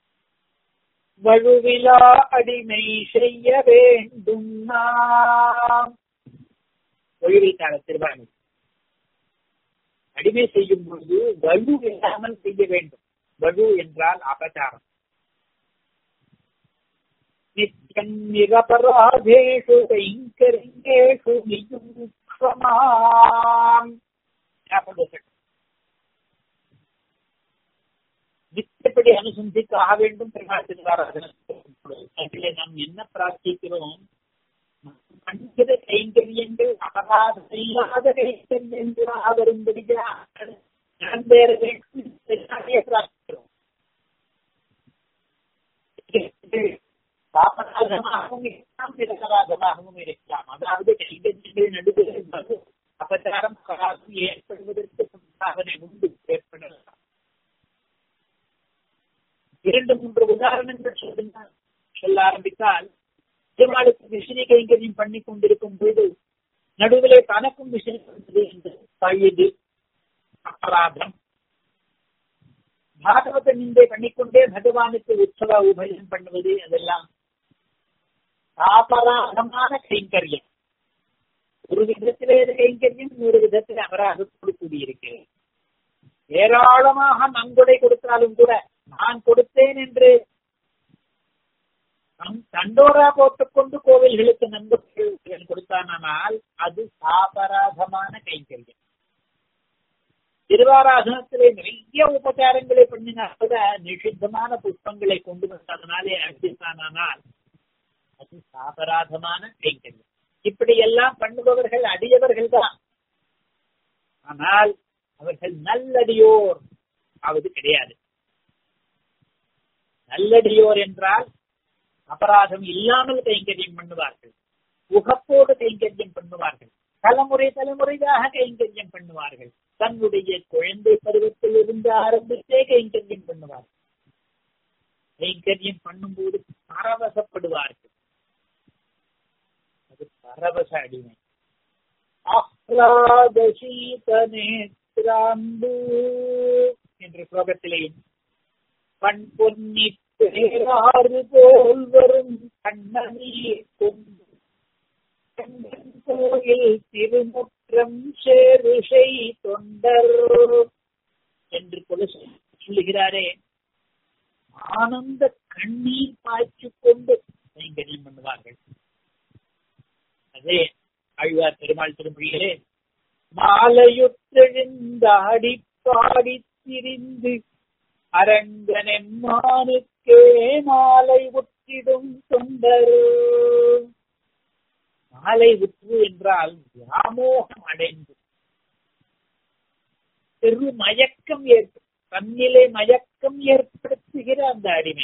S1: வழுவிலா அடிமை செய்ய வேண்டும் நாம் ஒழிவில் காலத்தில் வாங்க அடிமை செய்யும் பொழுது வலு இல்லாமல் செய்ய வேண்டும் வலு என்றால் அபச்சாரம் நித்தியம் நிரபராதேஷு கைங்கரிங்கேஷு நியுக்ஷமாம் நித்தியப்படி அனுசந்தித்து ஆக வேண்டும் அதிலே நாம் என்ன பிரார்த்திக்கிறோம் மனித கைங்கரியங்கள் அபராதம் இல்லாத கைங்கரியங்களாக வரும்படியாக பிரார்த்திக்கிறோம் அபராதமாகவும் இருக்கலாம் நிரபராதமாகவும் இருக்கலாம் அதாவது கைங்கரியங்கள் நடுவில் அபச்சாரம் அபராதம் ஏற்படுவதற்கு சம்பாவனை உண்டு ஏற்படலாம் இரண்டு மூன்று உதாரணங்கள் சொல்லுங்க சொல்ல ஆரம்பித்தால் பெருமாளுக்கு விசிறி கைங்கரியம் பண்ணி கொண்டிருக்கும் பொழுது நடுவிலே தனக்கும் விசிறி வந்தது என்று பழுது அபராதம் பாகவத நிந்தை பண்ணிக்கொண்டே பகவானுக்கு உற்சவ உபயம் பண்ணுவது அதெல்லாம் அபராதமான கைங்கரியம் ஒரு விதத்திலே கைங்கரியம் ஒரு விதத்தில் அபராதத்தோடு கூடியிருக்கிறது ஏராளமாக நன்கொடை கொடுத்தாலும் கூட நான் கொடுத்தேன் என்று தண்டோரா போட்டுக்கொண்டு கோவில்களுக்கு நண்பர்கள் கொடுத்தானால் அது சாபராதமான கைங்கரியம் திருவாராதனத்திலே நிறைய உபச்சாரங்களை பண்ணினால் கூட நிஷித்தமான புஷ்பங்களை கொண்டு வந்ததனாலே அடித்தானால் அது சாபராதமான கைங்கரியம் இப்படி எல்லாம் பண்ணுபவர்கள் அடியவர்கள் தான் ஆனால் அவர்கள் நல்லடியோர் ஆவது கிடையாது நல்லடியோர் என்றால் அபராதம் இல்லாமல் கைங்கரியம் பண்ணுவார்கள் உகப்போடு கைங்கரியம் பண்ணுவார்கள் தலைமுறை தலைமுறையாக கைங்கரியம் பண்ணுவார்கள் தன்னுடைய குழந்தை பருவத்தில் இருந்து ஆரம்பித்தே கைங்கரியம் பண்ணுவார்கள் கைங்கரியம் பண்ணும்போது பரவசப்படுவார்கள் அது பரவச அடிமை ஆஹ்லாதீதனேத்ராம்பு என்ற ஸ்லோகத்திலே பண் பொன்னி பேராறு போல் வரும் கண்ணனீர் கொண்டு கோயில் திருமுற்றம் சேருஷை தொண்டர் என்று கொலை சொல்லுகிறாரே ஆனந்த கண்ணீர் பாய்ச்சி கொண்டு கைங்கரியம் பண்ணுவார்கள் அதே ஆழ்வார் பெருமாள் திருமொழிகளே மாலையுற்றெழுந்த அடி பாடி திரிந்து அரங்கனெம்மானுக்கே மாலை உற்றிடும் தொண்டர் மாலை உற்று என்றால் வியாமோகம் அடைந்து பெரு மயக்கம் ஏற்படும் தன்னிலை மயக்கம் ஏற்படுத்துகிற அந்த அடிமை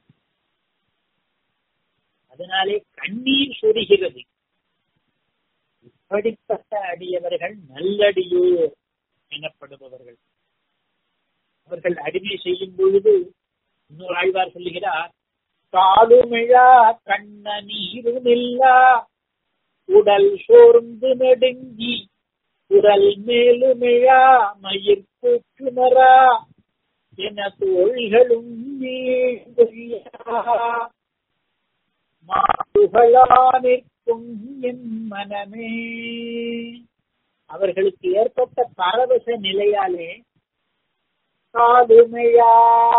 S1: அதனாலே கண்ணீர் சொரிகிறது இப்படிப்பட்ட அடியவர்கள் நல்லடியோ எனப்படுபவர்கள் அவர்கள் அடிமை செய்யும் பொழுது இன்னொரு ஆழ்வார் சொல்லுகிறார் காலுமிழா கண்ண நீருமில்லா உடல் சோர்ந்து நடுங்கி குரல் மேலுமிழா மயிர் கூற்றுமரா என தோள்களும் மாதுகளா நிற்கும் என் மனமே அவர்களுக்கு ஏற்பட்ட பரவச நிலையாலே காதுமையா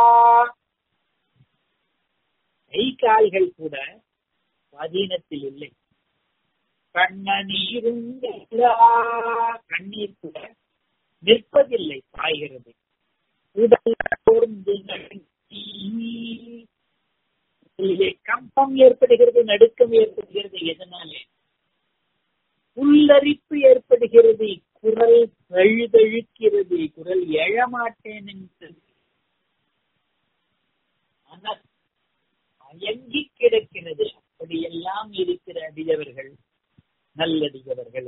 S1: கை கால்கள் கூட சுவாதீனத்தில் இல்லை கண்ணநீரும் கண்ணீர் கூட நிற்பதில்லை பாய்கிறது உடல் சோர்ந்து கம்பம் ஏற்படுகிறது நடுக்கம் ஏற்படுகிறது எதனாலே புல்லரிப்பு ஏற்படுகிறது குரல் தழுதழுக்கிறது குரல் எழமாட்டேன் என்று அயங்கி கிடக்கிறது அப்படியெல்லாம் இருக்கிற அடியவர்கள் நல்லடியவர்கள்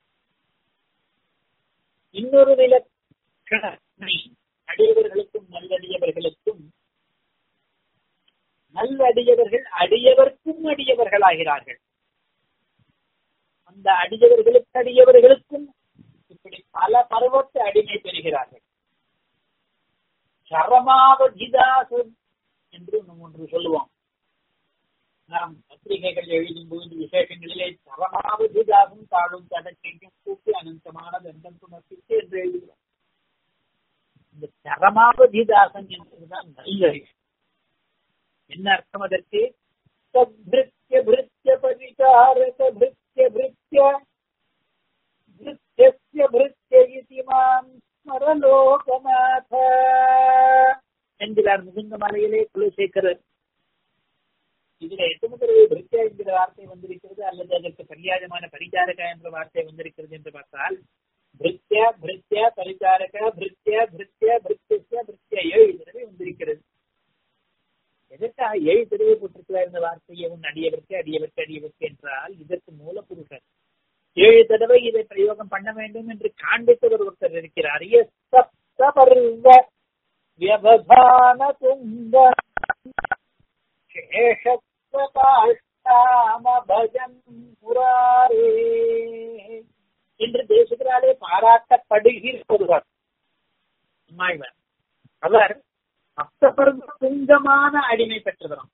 S1: இன்னொரு விலக்கணை அடியவர்களுக்கும் நல்லடியவர்களுக்கும் நல்லடியவர்கள் அடியவர்க்கும் அடியவர்களாகிறார்கள் அந்த அடியவர்களுக்கு அடியவர்களுக்கும் இப்படி பல பருவத்தை அடிமை பெறுகிறார்கள் சரமாவதிதாசன் என்று நம்ம ஒன்று சொல்லுவோம் நாம் பத்திரிகைகள் எழுதும் போது விசேஷங்களிலே சரமாவதிதாசும் தாழும் தடக்கையும் கூட்டி அனந்தமான தண்டம் சுமர்ப்பித்து என்று எழுதுகிறோம் இந்த சரமாவதிதாசன் என்பதுதான் நல்ல என்ன அர்த்தம் அதற்கு சத்ருத்திய பிருத்திய பரிகாரக பிருத்திய பிருத்திய பிருத்திய பிருத்திய இதிமான் ஸ்மரலோகநாத என்கிறார் முகுந்த மலையிலே குலசேகரர் இதுல எத்தனை தடவை பிரித்தியா என்கிற வார்த்தை வந்திருக்கிறது அல்லது அதற்கு பரியாஜமான பரிச்சாரக என்ற வார்த்தை வந்திருக்கிறது என்று பார்த்தால் பிரித்யா பிரித்யா பரிச்சாரக பிரித்யா பிரித்யா பிரித்திய பிரித்யா ஏழு தடவை வந்திருக்கிறது எதற்காக ஏழு தடவை போட்டிருக்கிறார் இந்த வார்த்தையை உன் அடியவர்க்கு அடியவர்க்கு அடியவர்க்கு என்றால் இதற்கு மூலப்புருஷர் ஏழு தடவை இதை பிரயோகம் பண்ண வேண்டும் என்று காண்பித்தவர் ஒருத்தர் இருக்கிறார் சப்தபர்வ வியபதான துங்க பஜன் புராரே என்று தேசுகிறாலே பாராட்டப்படுகிற ஒருவர் அம்மாழ்வர் அவர் சப்தபர்வ துங்கமான அடிமை பெற்றவரும்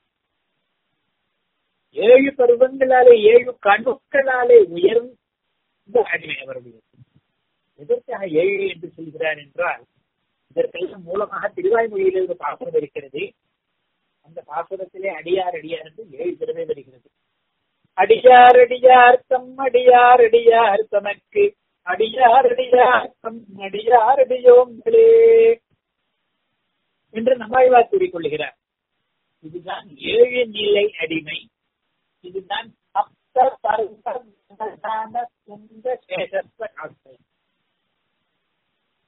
S1: ஏழு பருவங்களாலே ஏழு கணுக்களாலே உயர்ந்த அடிமை அவருடைய எதற்காக ஏழு என்று சொல்கிறார் என்றால் இதற்கெல்லாம் மூலமாக திருவாய்மொழியில் ஒரு பாசனம் இருக்கிறது அந்த பாசுரத்திலே அடியார் அடியார் என்று ஏழு தடவை வருகிறது அடியார் அடியார் தம் அடியார் அடியார் தமக்கு அடியார் அடியார் தம் அடியார் அடியோங்களே என்று நம்மாழ்வார் கூறிக்கொள்கிறார் இதுதான் ஏழு நிலை அடிமை இதுதான் சப்த பர்வதான சுந்த சேஷஸ்வ காட்சி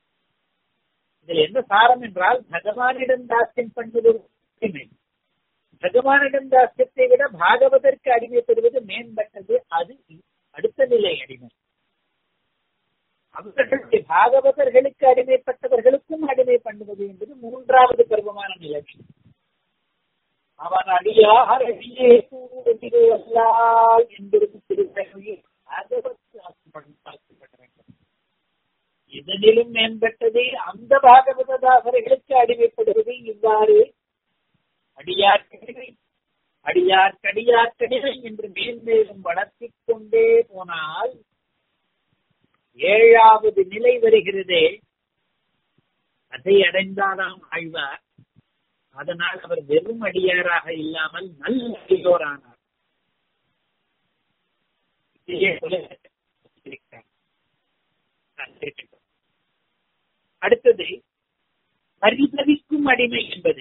S1: இதில் என்ன சாரம் என்றால் பகவானிடம் தாசியம் பண்ணுவது உரிமை பகவானிடம் தாசியத்தை விட பாகவதற்கு அடிமைப்படுவது மேம்பட்டது அது அடுத்த நிலை அடிமை அவர்களுடைய பாகவதர்களுக்கு அடிமைப்பட்டவர்களுக்கும் அடிமை பண்ணுவது என்பது மூன்றாவது பருவமான நிகழ்ச்சி அவன் அடியார் அடியே கூடுகிறாள் என்பது திருத்தகையில் பாகவத்து ஆசைப்பட வேண்டும் இதனிலும் மேம்பட்டது அந்த பாகவதாசர்களுக்கு அடிமைப்படுவது இவ்வாறு அடியார் கடிமை அடியார் கடியார் கடிமை என்று மேன்மேலும் வளர்த்திக் கொண்டே போனால் ஏழாவது நிலை வருகிறதே அதை அடைந்தாராம் ஆழ்வார் அதனால் அவர் வெறும் அடியாராக இல்லாமல் நல்ல அடியோரானார் அடுத்தது பரிதவிக்கும் அடிமை என்பது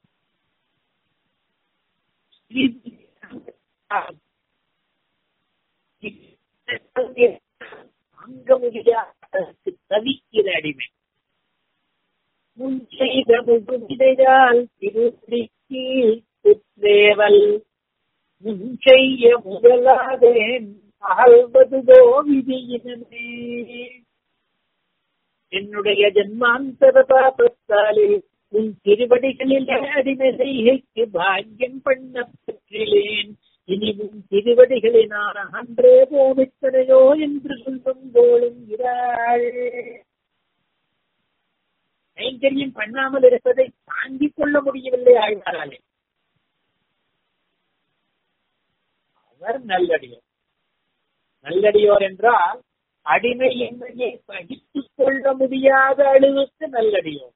S1: அங்க முடியாதற்கு தவிக்கிற அடிமை முன் செய்த முகுதிடையால் திருப்பதிக்கு புற்றேவல் முன் செய்ய முதலாதேன் அகழ்வதுதோ விதியினே என்னுடைய ஜன்மாந்தர பாபத்தாலே உன் திருவடிகளில் அடிமை செய்கைக்கு பாக்கியம் பண்ண பெற்றிலேன் இனி உன் திருவடிகளை நான் அன்றே போவித்தனையோ என்று சொல்லும் போலும் இராள் கைங்கரியம் பண்ணாமல் இருப்பதை தாங்கிக் கொள்ள முடியவில்லை ஆழ்வாராலே அவர் நல்லடியோர் நல்லடியோர் என்றால் அடிமை என்பதை படித்துக் கொள்ள முடியாத அளவுக்கு நல்லடியோர்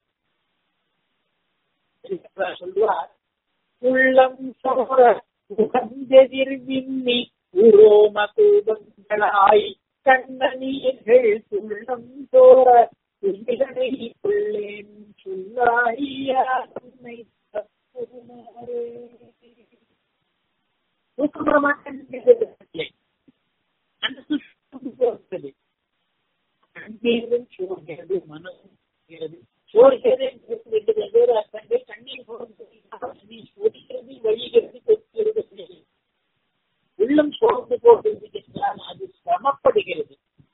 S1: சொல்வார் உள்ளம் சோர உகந்தெதிர் விண்ணி உரோம கூபங்களாய் கண்ணநீர்கள் உள்ளம் சோர உயிரனை கொள்ளேன் சொல்லாயா உன்னை தப்புமாறே அந்த சுஷ்டு கண்ணீரும் சோர்கிறது மனமும் சோர்கிறது ரெண்டு வெவ்வேறு அர்த்தங்கள் கண்ணீர் நீர் சோதிக்கிறது வழிகிறது கொத்துகிறது உள்ளம் சோர்ந்து போகிறது என்றால் அது சிரமப்படுகிறது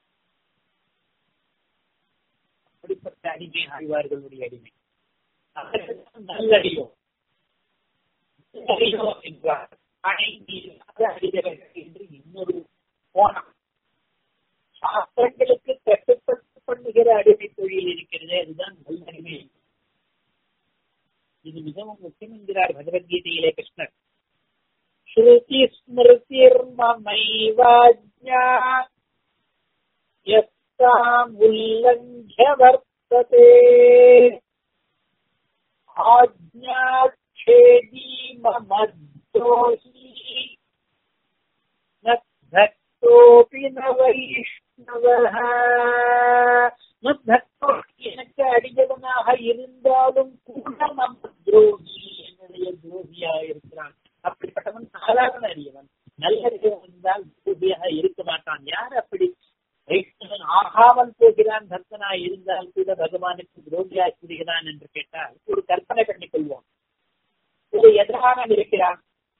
S1: அப்படிப்பட்ட அடிமை ஆழ்வார்களுடைய அடிமை நல்லடியோ நல்லடியோ என்றார் என்று இன்னொரு போனான் சாஸ்திரங்களுக்கு கட்டுப்பட்டு பண்ணுகிற அடிமை தொழில் இருக்கிறது அதுதான் நல்ல அடிமை இது மிகவும் முக்கியம் என்கிறார் பகவத்கீதையிலே கிருஷ்ணர் ஸ்ருதி ஸ்மிருதிர்மமைவாஜ்ஞா யஸ்தாம் உல்லங்க்ய வர்த்ததே ஆஜ்ஞாச்சேதி மமத்ரோஹி நக்தோபி ந வைஷ்ணவः மத்பக்தோ எனக்கு அடியவனாக இருந்தாலும் கூட நம்ம துரோகி என்னுடைய துரோகியாக இருக்கிறான் அப்படிப்பட்டவன் சாதாரண அறியவன் நல்ல அறியவன் என்றால் துரோகியாக இருக்க மாட்டான் யார் அப்படி வைஷ்ணவன் ஆகாமல் போகிறான் பக்தனாய் இருந்தால் கூட பகவானுக்கு துரோகியாய் கூறுகிறான் என்று கேட்டால் ஒரு கற்பனை பண்ணிக் கொள்வோம் ஒரு எதிரான இருக்கிறான்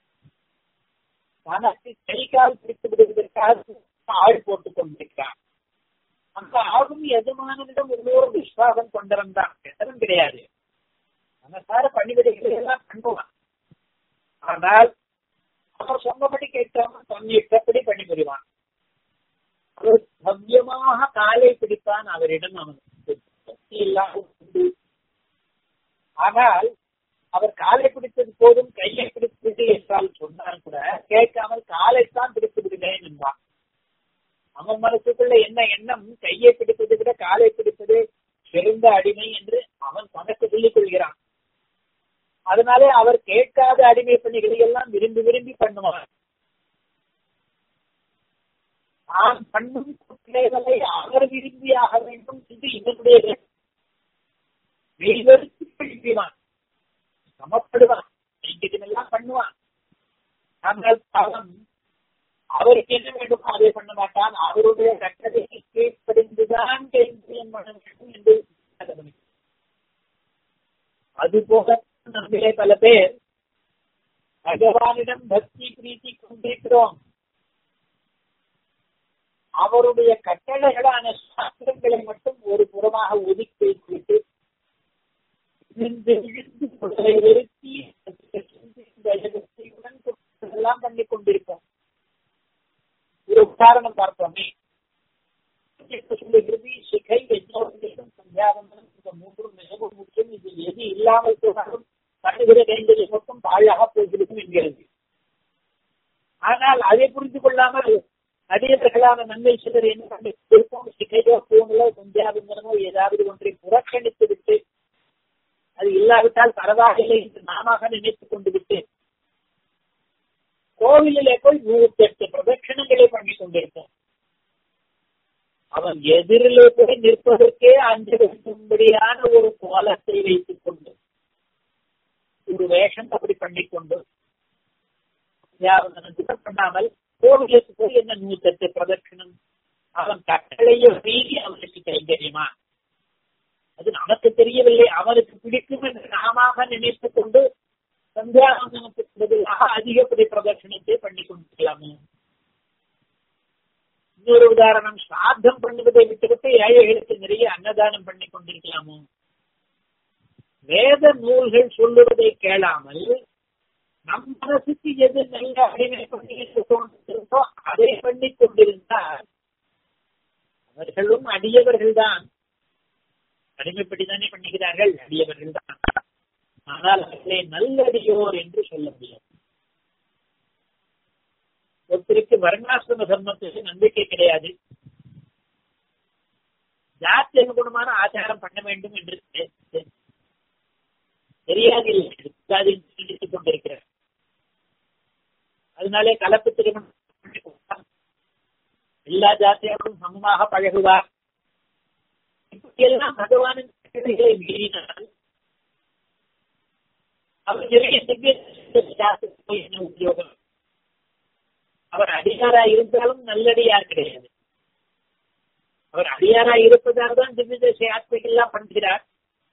S1: தனக்கு கை கால் பிடித்து விடுவதற்காக ஆள் போட்டுக் கொண்டிருக்கிறான் அந்த ஆகும் எஜமானனிடம் உள்ளோர் விசுவாசம் கொண்டிருந்தான் எத்தனம் கிடையாது மனசார பணிவிடைகளை எல்லாம் பண்ணுவான் ஆனால் அவர் சொன்னபடி கேட்காம தன் இஷ்டப்படி பணிபுரிவான் அவர் பவ்யமாக காலை பிடிப்பான் அவரிடம் அவனுக்கு சக்தி இல்லாமல் உண்டு ஆனால் அவர் காலை பிடித்தது போதும் கையை பிடித்தது என்றால் சொன்னால் கூட கேட்காமல் காலைத்தான் பிடித்து விடுகிறேன் என்பான் அவன் மனசுக்குள்ள என்ன எண்ணம் கையை பிடிப்பதை விட காலை பிடிப்பது சிறந்த அடிமை என்று அவன் தனக்கு சொல்லிக் கொள்கிறான் அதனாலே அவர் கேட்காத அடிமை பணிகளை எல்லாம் விரும்பி விரும்பி பண்ணுவார் நான் பண்ணும் குற்றங்களை அவர் விரும்பியாக வேண்டும் இது இதனுடைய வெளிவருத்தி பிடிப்பான் சமப்படுவான் எல்லாம் பண்ணுவான் ஆனால் அவன் அவருக்கு என்ன வேண்டுமோ அதை பண்ண மாட்டான் அவருடைய கட்டளைக்கு கீழ்ப்படிந்துதான் கைங்கரியம் பண்ண வேண்டும் என்று அதுபோக நம்மளே பல பேர் பகவானிடம் பக்தி பிரீத்தி கொண்டிருக்கிறோம் அவருடைய கட்டளைகளான சாஸ்திரங்களை மட்டும் ஒரு புறமாக ஒதுக்கி வைத்துவிட்டு நிறுத்தி எல்லாம் பண்ணி கொண்டிருக்கோம் ஒரு உதாரணம் பார்த்தோமே சொல்லுகிறது சிகை யஜ்னோபதேசம் சந்தியாவந்தனம் இந்த மூன்றும் மிகவும் முக்கியம் இது எது இல்லாமல் போனாலும் பண்ணுகிற கைந்தது மட்டும் பாழாக போய்விடும் என்கிறது ஆனால் அதை புரிந்து கொள்ளாமல் அடியவர்களான நன்மை சிலர் என்ன பண்ணிருப்போம் சிகையோ பூங்களோ சந்தியாவந்தனமோ ஏதாவது ஒன்றை புறக்கணித்து விட்டு அது இல்லாவிட்டால் பரவாயில்லை என்று நாம நினைத்துக் கொண்டு விட்டு கோவிலிலே போய் நூத்தி எட்டு பிரதட்சணங்களை பண்ணி கொண்டிருக்கோம் அவன் எதிரிலே போய் நிற்பதற்கே அஞ்சு வைக்கும்படியான ஒரு கோலத்தை வைத்துக் கொண்டு ஒரு வேஷம் அப்படி பண்ணிக்கொண்டு பண்ணாமல் கோவிலுக்கு போய் என்ன நூத்தெட்டு பிரதட்சணம் அவன் கட்டளையை மீறி அவனுக்கு கைங்கரியமா அது நமக்கு தெரியவில்லை அவனுக்கு பிடிக்கும் என்று நாம நினைத்துக் கொண்டு சந்தியாவந்தனத்துக்கு பதிலாக அதிகப்படி பிரதர்ஷனத்தை பண்ணி கொண்டிருக்கலாமே இன்னொரு உதாரணம் சாத்தம் பண்ணுவதை விட்டுவிட்டு ஏழைகளுக்கு நிறைய அன்னதானம் பண்ணி கொண்டிருக்கலாமோ வேத நூல்கள் சொல்லுவதை கேளாமல் நம் மனசுக்கு எது நல்ல அடிமை பண்ணி தோன்றுகிறதோ அதை பண்ணி கொண்டிருந்தால் அவர்களும் அடியவர்கள் தான் அடிமைப்படிதானே பண்ணுகிறார்கள் அடியவர்கள் தான் ஆனால் அவர்களை நல்லடியோர் என்று சொல்ல முடியாது ஒருத்தருக்கு வர்ணாசிரம தர்மத்துக்கு நம்பிக்கை கிடையாது ஜாதி அனுகுணமான ஆச்சாரம் பண்ண வேண்டும் என்று தெரியாது இருக்காது என்று நினைத்துக் கொண்டிருக்கிறார் அதனாலே கலப்பு திருமணம் எல்லா ஜாத்தியோடும் சமமாக பழகுவார் இப்படியெல்லாம் பகவானின் கட்டளைகளை மீறினால் அவர் நிறைய என்ன உத்தியோகம் அவர் அடியாரா இருந்தாலும் நல்லடியார் கிடையாது அவர் அடியாரா இருப்பதால் தான் திவ்ய யாத்திரைகள்லாம் பண்ணுகிறார்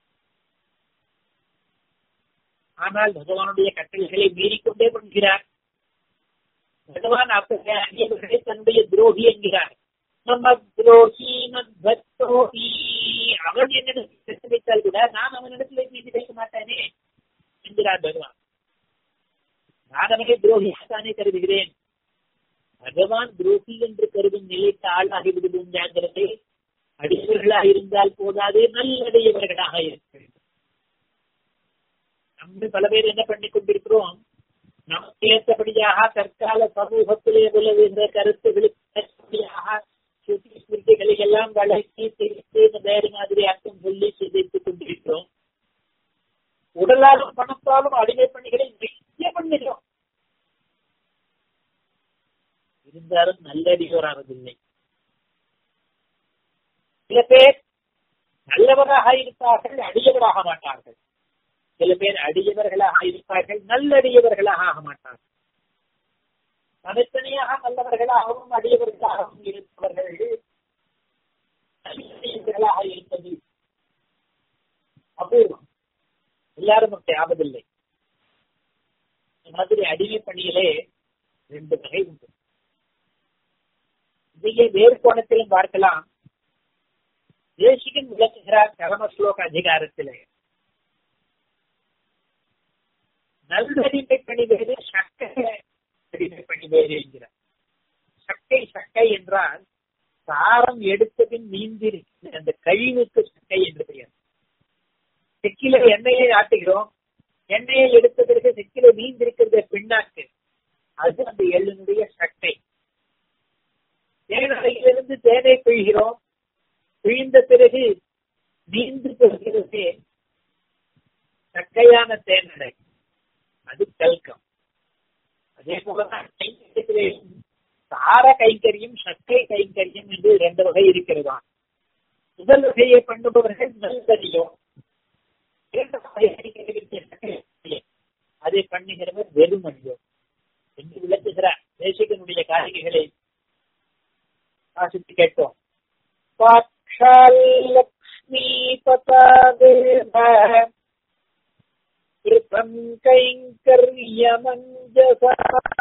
S1: ஆனால் பகவானுடைய கட்டளைகளை மீறிக்கொண்டே பண்ணுகிறார் பகவான் அத்தகைய அடியவர்களை தன்னுடைய துரோகி என்கிறார் நம்ம துரோகி மத்ரோகி அவன் என்னிடத்தில் வைத்தால் கூட நான் அவனிடத்தில் நீதி வைக்க மாட்டானே என்கிறார் பகவான் நான் அவனை துரோகியாகத்தானே கருதுகிறேன் பகவான் துரோகி என்று கருதும் நிலைக்கு ஆளாகி விடுவோம் ஜாகிரதை அடியவர்களாக இருந்தால் போதாது நல்லடையவர்களாக இருக்க வேண்டும் நம்ம பல பேர் என்ன பண்ணி கொண்டிருக்கிறோம் நமக்கு ஏற்றபடியாக தற்கால சமூகத்திலே உலகுகின்ற கருத்துகளுக்கு ஸ்மிருதிகளை எல்லாம் வழக்கி திரித்து வேறு மாதிரி அர்த்தம் சொல்லி சிதைத்துக் கொண்டிருக்கிறோம் உடலாலும் பணத்தாலும் அடிமை பணிகளை நிறைய பண்ணுகிறோம் இருந்தாலும் நல்லடியோரானதில்லை சில பேர் நல்லவராக இருப்பார்கள் அடியவராக மாட்டார்கள் சில பேர் அடியவர்களாக இருப்பார்கள் நல்லடியவர்களாக ஆக மாட்டார்கள் தனித்தனியாக நல்லவர்களாகவும் அடியவர்களாகவும் இருப்பவர்கள் நல்லடியவர்களாக இருப்பது அபூர்வம் எல்லாரும் அப்படி ஆவதில்லை இந்த மாதிரி அடிமை பணியிலே ரெண்டு வகை உண்டு இதையே வேறு கோணத்திலும் பார்க்கலாம் தேசிகன் விளக்குகிறார் கரம ஸ்லோக அதிகாரத்திலே நல்லடிமை பணி வேறு சக்கை அடிமை பணி வேறு என்கிறார் சக்கை சக்கை என்றால் சாரம் எடுத்தபின் நீந்திருக்கிற அந்த கழிவுக்கு சக்கை என்று பெயர் செக்கில எண்ணெயை ஆட்டுகிறோம் எண்ணெயை எடுத்த பிறகு செக்கில நீந்திருக்கிறது பின்னாக்கு அது அந்த எள்ளினுடைய சக்கை தேனடையிலிருந்து தேனை பிழிகிறோம் பிழிந்த பிறகு நீந்து பெறுகிறது சக்கையான தேனடை அது கல்கம் அதே போலதான் சார கைங்கரியம் சக்கை கைங்கரியம் என்று இரண்டு வகை இருக்கிறதா முதல் வகையை பண்ணுபவர்கள் நல்லடியோ அதை பண்ணுகிறவர் வெறுமடியோ என்று விளக்குகிறார் தேசிகனுடைய காரிகைகளை வாசித்து கேட்டோம் லக்ஷ்மி பதாதேவ கிருபம் கைங்கரியமங்க மஞ்சசா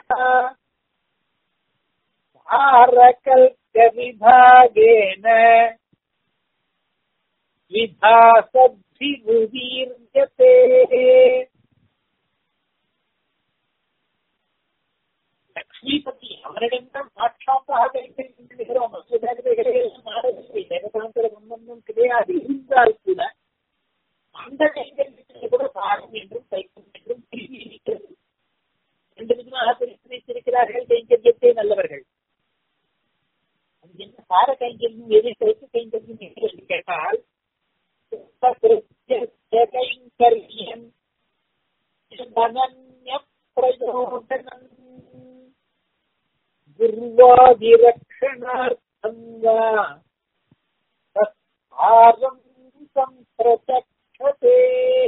S1: विभागेन विधासद्भिरुदीर्यते லக்ஷ்மிபதி அவரிடம்தான் சாட்சாத்தாக கைத்தறிகிறோம் தேவதாந்திர சம்பந்தம் கிடையாது இருந்தால் கூட அந்த கைத்தறிகள் கூட சாரம் என்றும் கைக்கும் என்றும் பிரிவு இருக்கிறது ரெண்டு விதமாக பிரித்து வைத்திருக்கிறார்கள் கைங்கரியத்தை நல்லவர்கள் அது என்ன சார கைங்கரியம் எது கைக்கு கைங்கரியம் என்று கேட்டால் கைங்கரியம் தனன்ய பிரயோஜனம் குர்வாதிரக்ஷணார்த்தம் வா தஸ்ஆரம் சம்பிரச்சக்ஷதே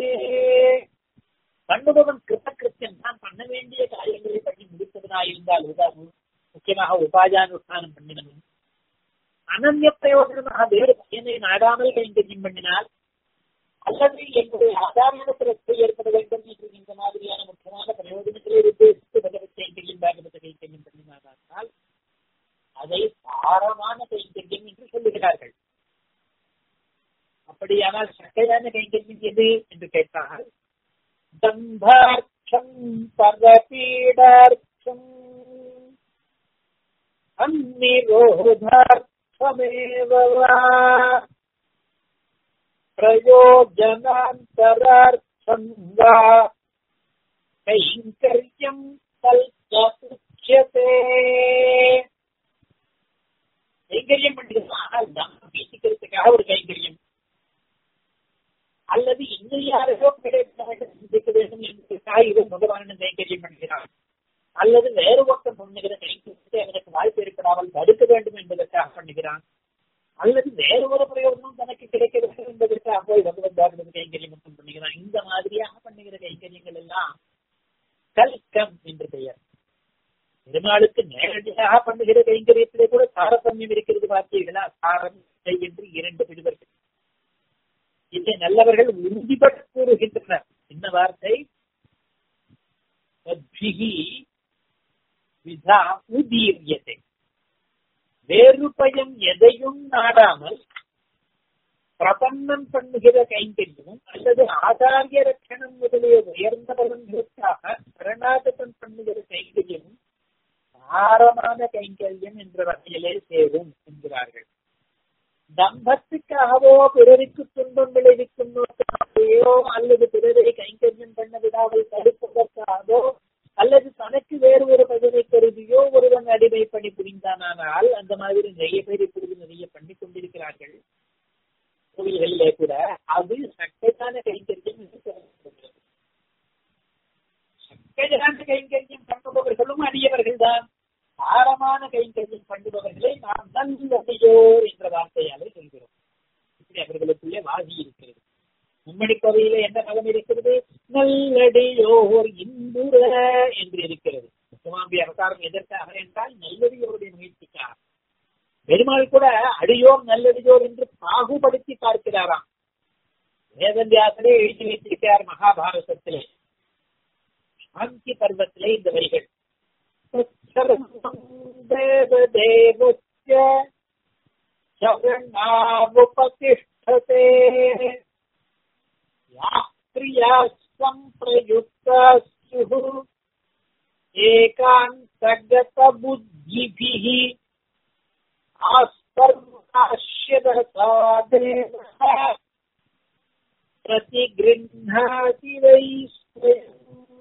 S1: பண்ணுபவன் கிருத்தகிருத்தியம் தான் பண்ண வேண்டிய காரியங்களை பண்ணி முடித்தவனாயிருந்தால் உதாரணம் முக்கியமாக உபாயானுஷ்டானம் பண்ணினவன் அனன்ய பிரயோஜனமாக வேறு பயனை நாடாமல் கைங்கரியம் பண்ணினால் அல்லது எங்களுடைய ஆதாரண சிறப்பு ஏற்பட வேண்டும் என்று இந்த மாதிரியான முக்கியமான பிரயோஜனங்களை உத்தேசித்து பகவத் கைங்கரியம் பாகவத கைங்கரியம் பண்ணினார்கள் அதை சாரமான கைங்கரியம் என்று சொல்லுகிறார்கள் அப்படியானால் சட்டையான கைங்கரியம் எது என்று கேட்டால் தம்பார்த்தம் பரபீடார்த்தம் அந்நிரோதார்த்தமேவ பிரயோஜனாந்தரார்த்தம் வா கைங்கரியம் கல்ப உச்சியதே கைங்கரியம் பண்ணுறது ஆனால் தம் பேசிக்கிறதுக்காக ஒரு கைங்கரியம் அல்லது இன்னும் யாரையோ கிடைக்க வேண்டும் சிந்திக்க வேண்டும் என்பதற்காக இவர் பகவானிடம் கைங்கரியம் பண்ணுகிறார் அல்லது வேறு ஒருத்தன் பண்ணுகிற கைங்கரியத்தை அவனுக்கு வாய்ப்பு ஏற்படாமல் தடுக்க வேண்டும் என்பதற்காக பண்ணுகிறான் அல்லது வேறு ஒரு பிரயோஜனம் தனக்கு கிடைக்க வேண்டும் என்பதற்காக போய் பகவத் பாகவத கைங்கரியம் மட்டும் பண்ணுகிறான் இந்த மாதிரியாக பண்ணுகிற கைங்கரியங்கள் எல்லாம் கல்கம் என்று பெயர் பெருமாளுக்கு நேரடியாக பண்ணுகிற கைங்கரியத்திலே கூட சாரசம்யம் இருக்கிறது பார்த்தீர்களா சாரம் என்று இரண்டு பிரிவர்கள் இதை நல்லவர்கள் உறுதிபட்டு கூறுகின்றனர் என்ன வார்த்தை விதா உதீரியத்தை வேறு பயம் எதையும் நாடாமல் பிரபன்னம் பண்ணுகிற கைங்கரியமும் அல்லது ஆதாரிய ரட்சணம் முதலிய உயர்ந்த பலன்களுக்காக சரணாகதம் பண்ணுகிற கைங்கரியமும் சாரமான கைங்கரியம் என்ற வகையிலே சேரும் என்கிறார்கள் தம்பத்துக்காகவோ பிறருக்கு துன்பம் விளைவிக்கும் நோக்கமாகவோ அல்லது பிறரை கைங்கரியம் பண்ண விடாமல் தடுப்பதற்காகவோ அல்லது தனக்கு வேறு ஒரு பகுதியை கருதியோ ஒருவன் அடிமை பண்ணி புரிந்தானால் அந்த மாதிரி நிறைய பேர் இப்பொழுது நிறைய பண்ணி கொண்டிருக்கிறார்கள் கோவில்களிலே கூட அது சட்டையான கைங்கரியம் என்று சொல்லப்படுகிறது சட்டையான கைங்கரியம் பண்ணுபவர்களும் அடியவர்கள் தான் ஆரமான கைங்கரியம் பண்ணுபவர்களை நாம் நல்லடியோர் என்ற வார்த்தையாலே சொல்கிறோம் இப்படி அவர்களுக்குள்ளே வாகி இருக்கிறது மும்மணி கோவையில என்ன பதம் இருக்கிறது நல்லடியோர் இன்புற என்று இருக்கிறது முத்தமாம்பி அவதாரம் எதற்காக என்றால் நல்லடியோருடைய முயற்சிக்காக பெருமாள் கூட அடியோர் நல்லடியோர் என்று பாகுபடுத்தி பார்க்கிறாராம் வேதவியாசரே எழுதி வைத்திருக்கிறார் மகாபாரதத்திலே சாந்தி பர்வத்திலே இந்த வரிகள் தேவதேவஸ்ய शरणावुपतिष्ठते या क्रियाः सम्प्रयुक्ताः स्युः एकान्तगतबुद्धिभिः आस्पर्धाश्यदसा देवः प्रतिगृह्णाति वै स्वयम्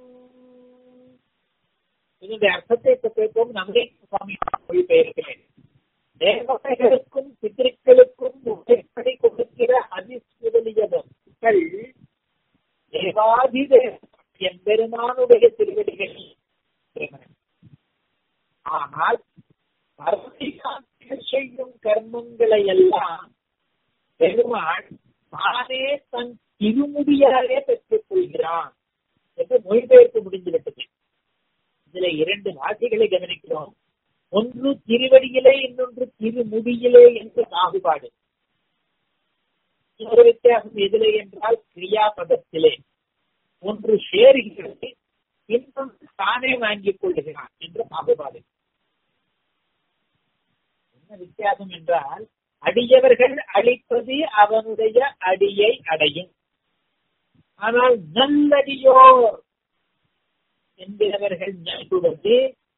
S1: இதனுடைய அர்த்தத்தை கேட்போம் நம்மை சுவாமி மொழிபெயர்க்கிறேன் தேவதைகளுக்கும் பித்திருக்களுக்கும் முறைப்படி கொடுக்கிற அதிசுதலியதற்கள் தேவாதிதேவ எம்பெருமானுடைய திருவடிகள் ஆனால் பரமதிகாந்திகள் செய்யும் கர்மங்களை எல்லாம் பெருமாள் தானே தன் திருமுடியாலே பெற்றுக் கொள்கிறான் என்று மொழிபெயர்ப்பு முடிந்துவிட்டது இதுல இரண்டு வாசிகளை கவனிக்கிறோம் ஒன்று திருவடியிலே இன்னொன்று திருமுடியிலே என்று பாகுபாடு ஒரு வித்தியாசம் எதிலே என்றால் கிரியாபதத்திலே ஒன்று சேருகிறது இன்னொன்று தானே தானே வாங்கிக் கொள்ளுகிறான் என்ற பாகுபாடு என்ன வித்தியாசம் என்றால் அடியவர்கள் அளிப்பது அவனுடைய அடியை அடையும் ஆனால் நல்லடியோர் என்கிறவர்கள் நல்குவது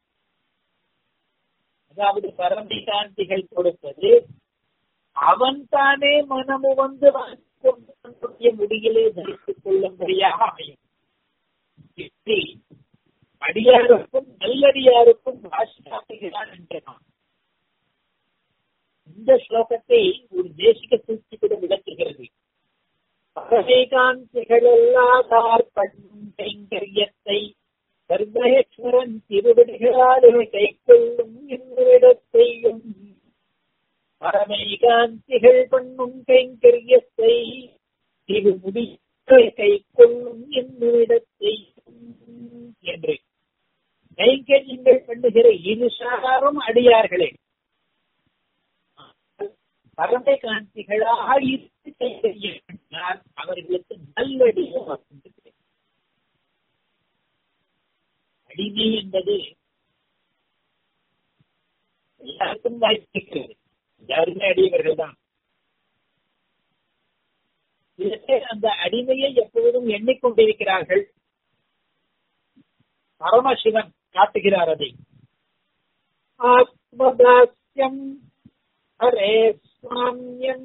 S1: அதாவது பரமசாந்திகள் கொடுப்பது அவன் தானே மனமு வந்து தன்னுடைய முடியிலே தரித்துக் கொள்ளும்படியாக அமையும் இப்படி அடியாருக்கும் நல்லடியாருக்கும் வாசி காட்டுகிறான் என்றான் இந்த ஸ்லோகத்தை ஒரு தேசிக சூழ்ச்சி கூட விளக்குகிறது பரமேகாந்திகளெல்லாதார் பண்ணும் கைங்கரியத்தை சர்வேஸ்வரன் திருவிடுகளாலே கை கொள்ளும் என்னிடத்தையும் பரமேகாந்திகள் பண்ணும் கைங்கரியத்தை திருமுடி கை கொள்ளும் என்னிடத்தையும் என்று கைங்கரியங்கள் பண்ணுகிற இருசாரும் அடியார்களே பரமை காந்திகளாக இருந்து கைங்கரியம் அவர்களுக்கு நல்லடியும் வசந்தது அடிமை என்பது எல்லாருக்கும் வாய்ப்பிருக்கிறது யாருமே அடியவர்கள் தான் சில பேர் அந்த அடிமையை எப்பொழுதும் எண்ணிக்கொண்டிருக்கிறார்கள் பரமசிவன் காட்டுகிறார் அதை ஆத்மதாஸ்யம் ஹரே சுவாமியம்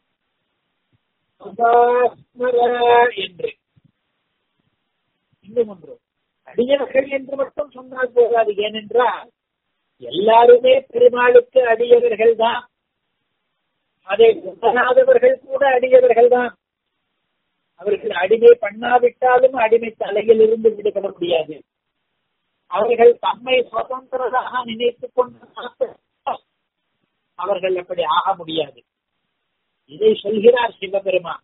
S1: என்று இன்னும் ஒன்று அடியவர்கள் என்று மட்டும் சொன்னால் போகாது ஏனென்றால் எல்லாருமே பெருமாளுக்கு அடியவர்கள் தான் அதை உணராதவர்கள் கூட அடியவர்கள் தான் அவர்கள் அடிமை பண்ணாவிட்டாலும் அடிமை தலையில் இருந்து விடுபட முடியாது அவர்கள் தம்மை சுதந்திரராக நினைத்துக் கொண்டு அவர்கள் அப்படி ஆக முடியாது இதை சொல்கிறார் சிவபெருமான்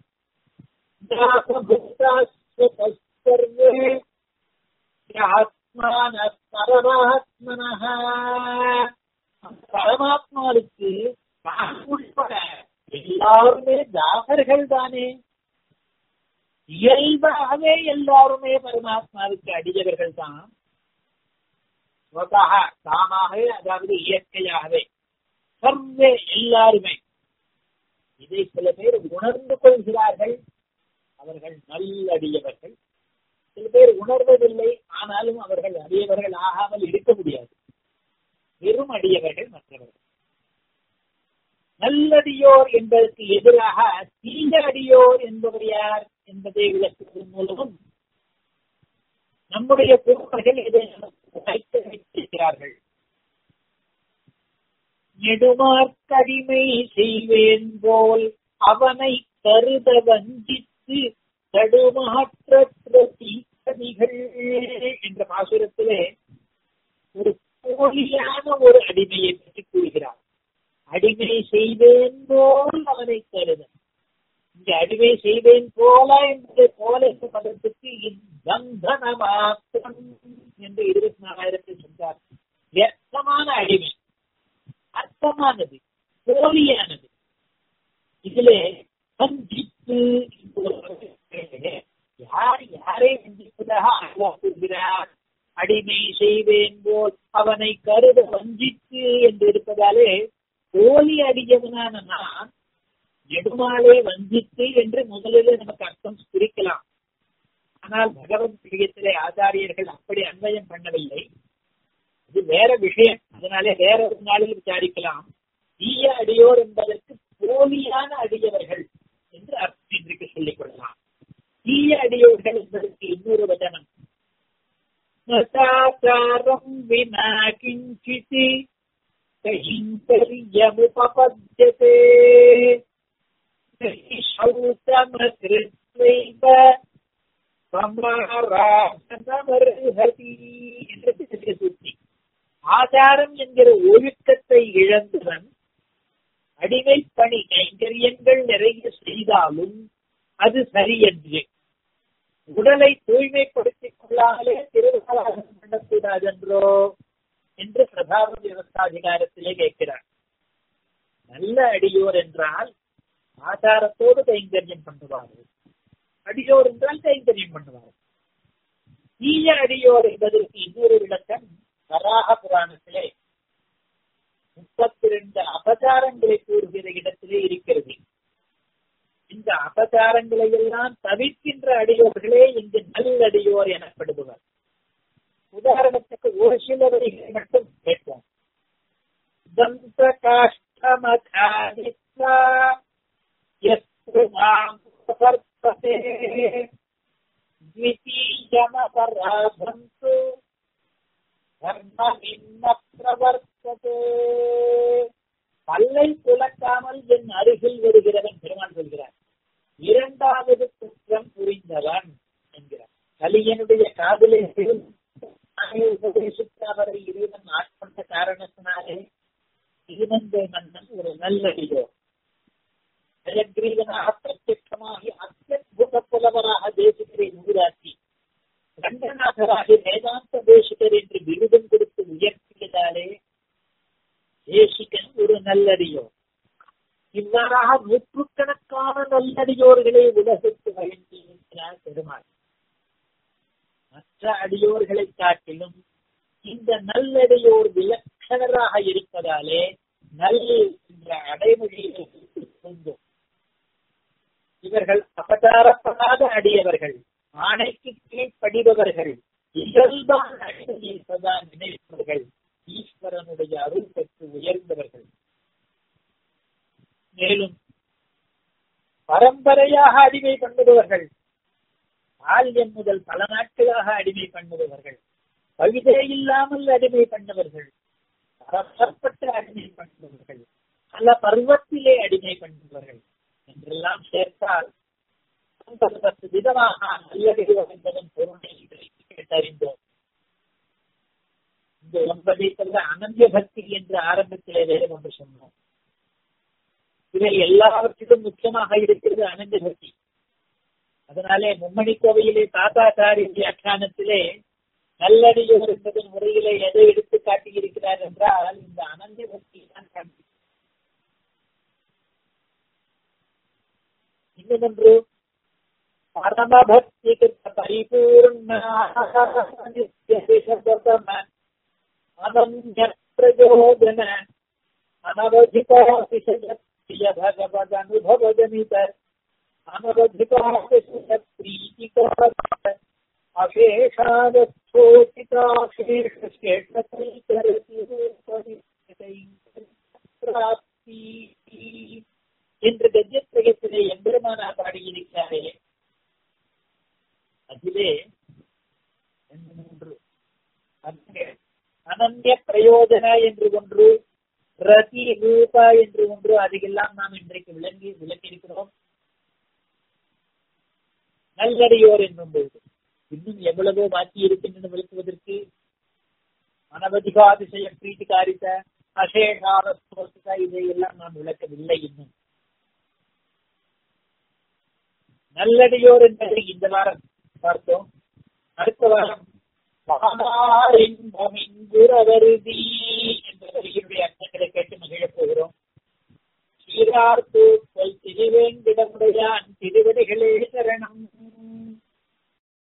S1: பரமாத்மாவுக்கு உட்பட எல்லாருமே தாசர்கள் தானே இயல்பாகவே எல்லாருமே பரமாத்மாவுக்கு அடியவர்கள் தான் தாமாகவே அதாவது இயற்கையாகவே சர்வே எல்லாருமே இதை சில பேர் உணர்ந்து கொள்கிறார்கள் அவர்கள் நல்லடியவர்கள் சில பேர் உணர்வதில்லை ஆனாலும் அவர்கள் அடியவர்கள் ஆகாமல் இருக்க முடியாது வெறும் அடியவர்கள் மற்றவர்கள் நல்லடியோர் என்பதற்கு எதிராக தீய அடியோர் என்பவர் யார் என்பதை விளக்குவதன் மூலமும் நம்முடைய குருவர்கள் இதை வைத்து வைத்திருக்கிறார்கள் நெடுமார்க்கடிமை செய்வேன் போல் அவனை கருத வஞ்சித்து தடுமாற்ற தீக்கதிகள் என்ற பாசுரத்திலே ஒரு போலியான ஒரு அடிமையை பற்றி கூறுகிறார் அடிமை செய்வேன் போல் அவனை கருத இங்க அடிமை செய்வேன் போல என்பதை போல என்ற பதத்துக்கு பந்தன மாத்திரம் என்று இருபத்தி நாலாயிரத்தில் சொன்னார் வியர்த்தமான அடிமை அர்த்தமானது போலியானது இதிலே வஞ்சித்து யார் யாரை வஞ்சிப்பதாக அல்லா கூறுகிறார் அடிமை செய்வேன் போல் அவனை கருத வஞ்சித்து என்று இருப்பதாலே போலி அடியவனான நான் நெடுமாலே வஞ்சித்து என்று முதலில் நமக்கு அர்த்தம் குறிக்கலாம் ஆனால் பகவத் பிரியத்திலே ஆச்சாரியர்கள் அப்படி அன்வயம் பண்ணவில்லை இது வேற விஷயம் அதனாலே வேற ஒரு நாளில் விசாரிக்கலாம் தீய அடியோர் என்பதற்கு போலியான அடியவர்கள் என்று அர்த்தம் இன்றைக்கு சொல்லிக் கொள்ளலாம் தீய அடியோர்கள் என்பதற்கு இன்னொரு வச்சனம் நசாச்சாரம் வினா கிஞ்சித் கைங்கரியமுபபத்யதே சௌதமகிருத்வைவ சமாராசனமர்ஹதி என்று சூட்டி ஆச்சாரம் என்கிற ஒழுக்கத்தை இழந்தவன் அடிமை பணி கைங்கரியங்கள் நிறைய செய்தாலும் அது சரியன்று உடலை தூய்மைப்படுத்திக் கொள்ளாமலே திருவிழாகம் பண்ணக்கூடாதென்றோ என்று பிரதாப விவசாதிகாரத்திலே கேட்கிறார் நல்ல அடியோர் என்றால் ஆச்சாரத்தோடு கைங்கரியம் பண்ணுவார்கள் அடியோர் என்றால் கைங்கரியம் பண்ணுவார்கள் தீய அடியோர் என்பதற்கு இன்னொரு விளக்கம் வராக புராணத்திலே முப்பத்தி ரெண்டு அபச்சாரங்களை கூறுகிற இடத்திலே இருக்கிறது இந்த அபச்சாரங்களை எல்லாம் தவிர்க்கின்ற அடியோர்களே இங்கு நல்லடியோர் எனப்படுபவர் உதாரணத்துக்கு ஒரு சில வரிகளை மட்டும் கேட்போம் தந்த காஷ்டமகாதித்வா யஸ்ரு மாம் பிரவர்த்ததே द्वितीयमपराधन्तु தர்மமின்ன பிரவர்த்ததே பல்லை துலக்காமல் என் அருகில் வருகிறவன் பெருமான் சொல்கிறார் இரண்டாவது குற்றம் புரிந்தவன் என்கிறார் கலியனுடைய காதலே உபதேசித்து அவரை இறைவன் ஆட்கொண்ட காரணத்தினாலே இவந்தை மன்னன் ஒரு நல்லடியோ ஜெயகிரீவனாக பிரத்யட்சமாகி அத்தியுத புலவராக தேசிகரை உருவாக்கி ரங்கநாதராக வேதாந்த தேசிகர் என்று விருதம் கொடுத்து உயர்த்தியதாலே தேசிகன் ஒரு நல்லடியோ இவ்வாறாக நூற்றுக்கணக்கான நல்லடியோர்களை உலகுக்கு வழங்கியிருக்கிறார் பெருமாள் மற்ற அடியோர்களை காட்டிலும் இந்த நல்லடியோர் விலக்கணராக இருப்பதாலே நல் என்ற அடைமொழியை கொண்டும் இவர்கள் அபச்சாரப்படாத அடியவர்கள் ஆணைக்கு கீழ்ப்படிபவர்கள் இயல்பான அடிமையை சதா நினைப்பவர்கள் ஈஸ்வரனுடைய அருள் பெற்று உயர்ந்தவர்கள் மேலும் பரம்பரையாக அடிமை பண்ணுபவர்கள் பால்யம் முதல் பல நாட்களாக அடிமை பண்ணுபவர்கள் கவிதை இல்லாமல் அடிமை பண்ணவர்கள் பரப்பட்ட அடிமை பண்ணுபவர்கள் பல பருவத்திலே அடிமை பண்ணுபவர்கள் என்றெல்லாம் சேர்த்தால் ஒன்பது பத்து விதமாக நல்லடிவம் என்பதன் பொருளை கேட்டறிந்தோம் இந்த ஒன்பதை தவிர அனந்திய பக்தி என்று ஆரம்பத்திலே வேறு ஒன்று சொன்னோம் இவை எல்லாவற்றிலும் முக்கியமாக இருக்கிறது அனந்த பக்தி அதனாலே மும்மணி கோவையிலே தாத்தாச்சாரி வியாக்கியானத்திலே நல்லடியோர் என்பதன் முறையிலே எதை எடுத்து காட்டியிருக்கிறார் என்றால் இந்த அனந்த பக்தி தான் காண்பி இன்னொன்று பரமபக்தி பரிபூர்ண அனன்ய பிரயோஜன அனவதிகாசிய பகவத் அனுபவஜனித அனவதிகாசிய பிரீதிகார என்று கஜத்திரகத்திலே எம்பெருமானா பாடியிருக்கிறாரே அதிலே மூன்று அனந்திய பிரயோஜன என்று ஒன்று ரதி ரூபா என்று ஒன்று அதையெல்லாம் நாம் இன்றைக்கு விளங்கி விளக்கியிருக்கிறோம் நல்லடியோர் என்னும் பொழுது இன்னும் எவ்வளவோ பாக்கி இருக்கின்றன விளக்குவதற்கு அனவதிகாதிசய பிரீத்தி காரித்த அசேஷாரஸ்வசிதா இதையெல்லாம் நாம் விளக்கவில்லை இன்னும் நல்லடியோர் என்பதை இந்த வாரம் பார்த்தோம் அடுத்த வாரம் மகாரின்பமிங்குரவருதி என்ற வரிகளுடைய அர்த்தங்களை கேட்டு மகிழப் போகிறோம் சீரார்த்தூக்கள் திருவேங்கிடமுடையான் திருவடிகளே சரணம்